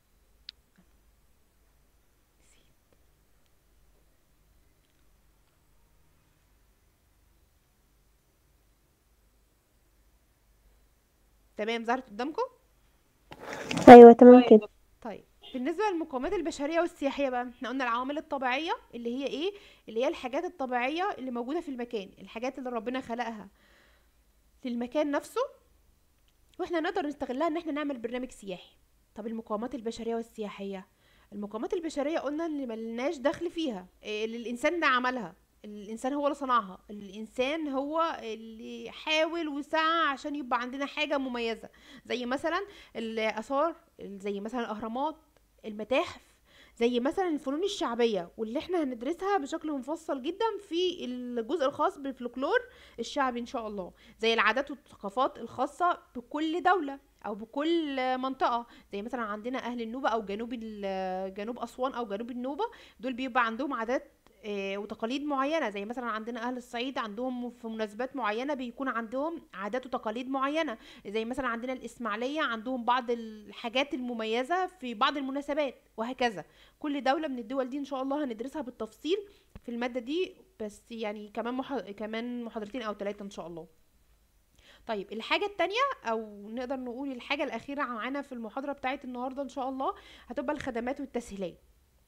تمام ظهرت قدامكم ايوه تمام كده طيب بالنسبة للمقاومات البشرية والسياحية بقى احنا قلنا العوامل الطبيعية اللي هي ايه اللي هي الحاجات الطبيعية اللي موجودة في المكان الحاجات اللي ربنا خلقها للمكان نفسه واحنا نقدر نستغلها ان احنا نعمل برنامج سياحي طب المقاومات البشرية والسياحية المقاومات البشرية قلنا ان ملناش دخل فيها إيه اللي الانسان ده عملها الانسان هو اللي صنعها الانسان هو اللي حاول وسعى عشان يبقى عندنا حاجة مميزة زي مثلا الاثار زي مثلا الاهرامات المتاحف زي مثلا الفنون الشعبية واللي احنا هندرسها بشكل مفصل جدا في الجزء الخاص بالفلكلور الشعبي ان شاء الله زي العادات والثقافات الخاصة بكل دولة او بكل منطقة زي مثلا عندنا اهل النوبة او جنوب ال- جنوب اسوان او جنوب النوبة دول بيبقى عندهم عادات آه، وتقاليد معينة زي مثلا عندنا أهل الصعيد عندهم في مناسبات معينة بيكون عندهم عادات وتقاليد معينة زي مثلا عندنا الإسماعيلية عندهم بعض الحاجات المميزة في بعض المناسبات وهكذا كل دولة من الدول دي إن شاء الله هندرسها بالتفصيل في المادة دي بس يعني كمان مح... كمان محاضرتين أو ثلاثة إن شاء الله طيب الحاجة التانية أو نقدر نقول الحاجة الأخيرة معانا في المحاضرة بتاعت النهاردة إن شاء الله هتبقى الخدمات والتسهيلات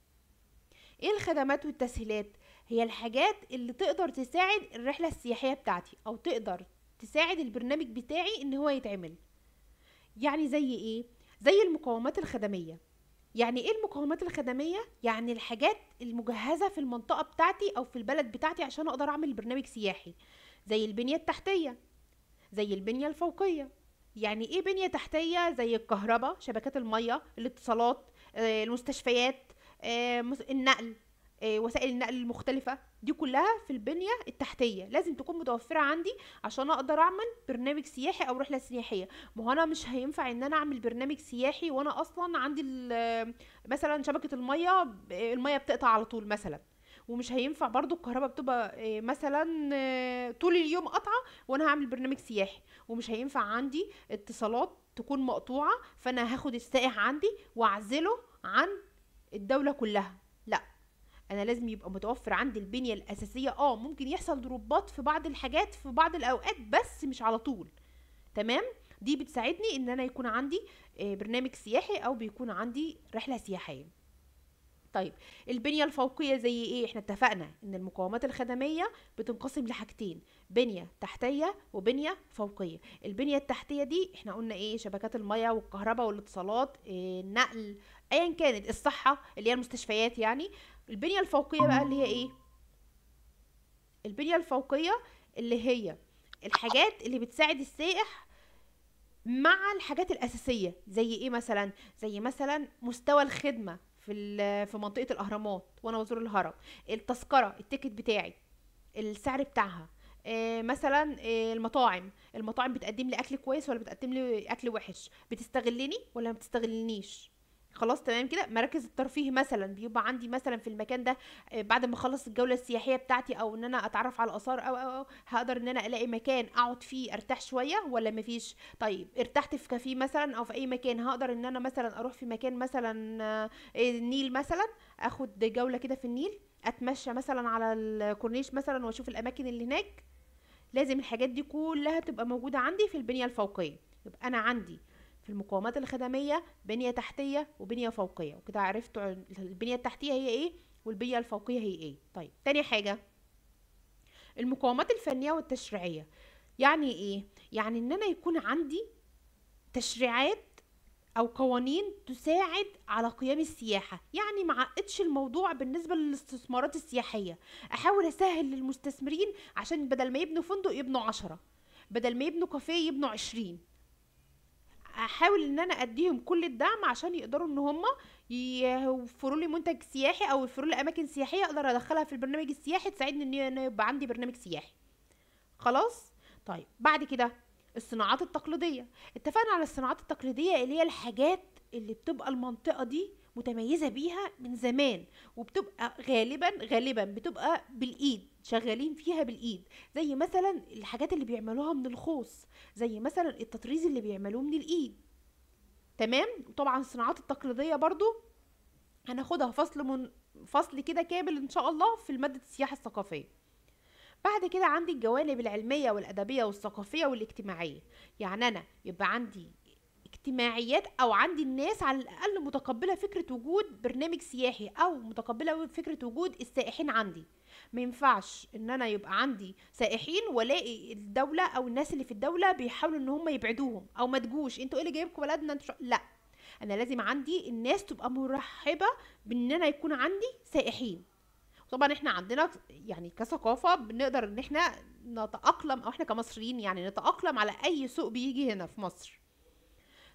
ايه الخدمات والتسهيلات هي الحاجات اللي تقدر تساعد الرحلة السياحية بتاعتي او تقدر تساعد البرنامج بتاعي ان هو يتعمل يعني زي ايه زي المقومات الخدمية يعني ايه المقومات الخدمية يعني الحاجات المجهزة في المنطقة بتاعتي او في البلد بتاعتي عشان اقدر اعمل برنامج سياحي زي البنية التحتية زي البنية الفوقية يعني ايه بنية تحتية زي الكهرباء شبكات المية الاتصالات آه، المستشفيات آه، مس- النقل آه، وسائل النقل المختلفة دي كلها في البنية التحتية لازم تكون متوفرة عندي عشان اقدر اعمل برنامج سياحي او رحلة سياحية ما هو انا مش هينفع ان انا اعمل برنامج سياحي وانا اصلا عندي ال- مثلا شبكة المية ب- المية بتقطع على طول مثلا ومش هينفع برضو الكهرباء بتبقى آه، مثلا آه، طول اليوم قطعة وانا هعمل برنامج سياحي ومش هينفع عندي اتصالات تكون مقطوعة فانا هاخد السائح عندي واعزله عن الدولة كلها لا انا لازم يبقى متوفر عندي البنية الاساسية اه ممكن يحصل ضروبات في بعض الحاجات في بعض الاوقات بس مش على طول تمام دي بتساعدني ان انا يكون عندي آه، برنامج سياحي او بيكون عندي رحلة سياحية طيب البنية الفوقية زي ايه احنا اتفقنا ان المقومات الخدمية بتنقسم لحاجتين بنية تحتية وبنية فوقية البنية التحتية دي احنا قلنا ايه شبكات المياه والكهرباء والاتصالات إيه النقل ايا كانت الصحة اللي هي المستشفيات يعني البنية الفوقية بقى اللي هي ايه البنية الفوقية اللي هي الحاجات اللي بتساعد السائح مع الحاجات الأساسية زي ايه مثلا زي مثلا مستوى الخدمة في ال- في منطقة الأهرامات وأنا بزور الهرم التذكرة التيكت بتاعي السعر بتاعها آه، مثلا آه، المطاعم المطاعم بتقدم لي اكل كويس ولا بتقدم لي اكل وحش بتستغلني ولا ما بتستغلنيش خلاص تمام كده مراكز الترفيه مثلا بيبقى عندي مثلا في المكان ده آه، بعد ما اخلص الجوله السياحيه بتاعتي او ان انا اتعرف على الاثار او او, أو هقدر ان انا الاقي مكان اقعد فيه ارتاح شويه ولا مفيش طيب ارتحت في كافيه مثلا او في اي مكان هقدر ان انا مثلا اروح في مكان مثلا آه، النيل مثلا اخد جوله كده في النيل اتمشى مثلا على الكورنيش مثلا واشوف الاماكن اللي هناك لازم الحاجات دي كلها تبقى موجودة عندي في البنية الفوقية يبقى أنا عندي في المقاومات الخدمية بنية تحتية وبنية فوقية وكده عرفتوا عن- البنية التحتية هي ايه والبنية الفوقية هي ايه طيب تاني حاجة المقاومات الفنية والتشريعية يعني ايه يعني ان انا يكون عندي تشريعات او قوانين تساعد على قيام السياحة يعني ما عقدش الموضوع بالنسبة للاستثمارات السياحية احاول اسهل للمستثمرين عشان بدل ما يبنوا فندق يبنوا عشرة بدل ما يبنوا كافيه يبنوا عشرين احاول ان انا اديهم كل الدعم عشان يقدروا ان هم يوفروا لي منتج سياحي او يوفروا لي اماكن سياحيه اقدر ادخلها في البرنامج السياحي تساعدني ان أنا يبقى عندي برنامج سياحي خلاص طيب بعد كده الصناعات التقليديه اتفقنا على الصناعات التقليديه اللي هي الحاجات اللي بتبقى المنطقه دي متميزه بيها من زمان وبتبقى غالبا غالبا بتبقى بالايد شغالين فيها بالايد زي مثلا الحاجات اللي بيعملوها من الخوص زي مثلا التطريز اللي بيعملوه من الايد تمام وطبعا الصناعات التقليديه برضو هناخدها فصل من فصل كده كامل ان شاء الله في الماده السياحه الثقافيه بعد كده عندي الجوانب العلميه والادبيه والثقافيه والاجتماعيه يعني انا يبقى عندي اجتماعيات او عندي الناس على الاقل متقبله فكره وجود برنامج سياحي او متقبله فكره وجود السائحين عندي ما ينفعش ان انا يبقى عندي سائحين والاقي الدوله او الناس اللي في الدوله بيحاولوا ان هم يبعدوهم او ما تجوش انتوا ايه اللي جايبكم بلدنا انتوا شو- لا انا لازم عندي الناس تبقى مرحبه بان انا يكون عندي سائحين طبعا احنا عندنا يعني كثقافه بنقدر ان احنا نتاقلم او احنا كمصريين يعني نتاقلم على اي سوق بيجي هنا في مصر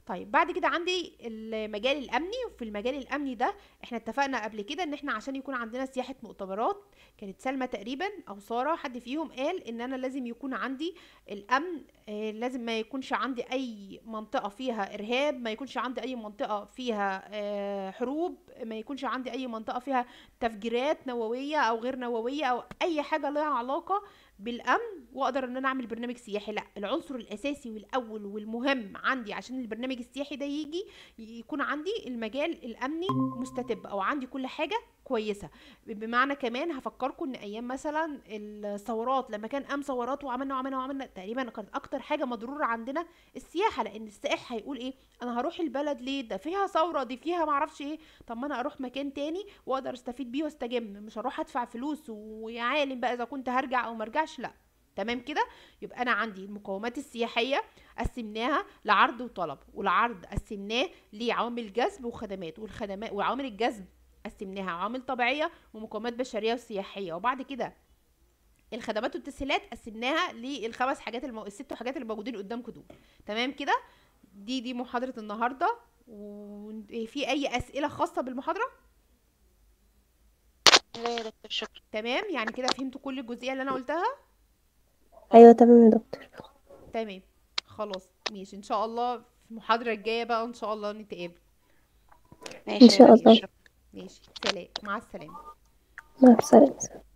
طيب بعد كده عندي المجال الامني وفي المجال الامني ده احنا اتفقنا قبل كده ان احنا عشان يكون عندنا سياحة مؤتمرات كانت سلمى تقريبا او سارة حد فيهم قال ان انا لازم يكون عندي الامن آه، لازم ما يكونش عندي اي منطقة فيها ارهاب ما يكونش عندي اي منطقة فيها آه، حروب ما يكونش عندي اي منطقة فيها تفجيرات نووية او غير نووية او اي حاجة لها علاقة بالامن واقدر ان انا اعمل برنامج سياحي لا العنصر الاساسي والاول والمهم عندي عشان البرنامج السياحي ده يجي يكون عندي المجال الامني مستتب او عندي كل حاجه كويسه بمعنى كمان هفكركم ان ايام مثلا الثورات لما كان قام ثورات وعملنا وعملنا وعملنا تقريبا كانت اكتر حاجه مضروره عندنا السياحه لان السائح هيقول ايه انا هروح البلد ليه ده فيها ثوره دي فيها معرفش ايه طب ما انا اروح مكان تاني واقدر استفيد بيه واستجم مش هروح ادفع فلوس ويا عالم بقى اذا كنت هرجع او مرجعش لا تمام كده يبقى انا عندي المقومات السياحيه قسمناها لعرض وطلب والعرض قسمناه لعوامل جذب وخدمات والخدمات وعوامل الجذب قسمناها عوامل طبيعيه ومقومات بشريه وسياحيه وبعد كده الخدمات والتسهيلات قسمناها للخمس حاجات المو... الست حاجات اللي موجودين قدامكم دول تمام كده دي دي محاضره النهارده وفي اي اسئله خاصه بالمحاضره لا يا دكتور شكرا تمام يعني كده فهمتوا كل الجزئيه اللي انا قلتها ايوه تمام يا دكتور تمام خلاص ماشي ان شاء الله في المحاضره الجايه بقى ان شاء الله نتقابل ماشي يا شاء دكتور الله. شكرا ماشي سلام مع السلامه مع السلامة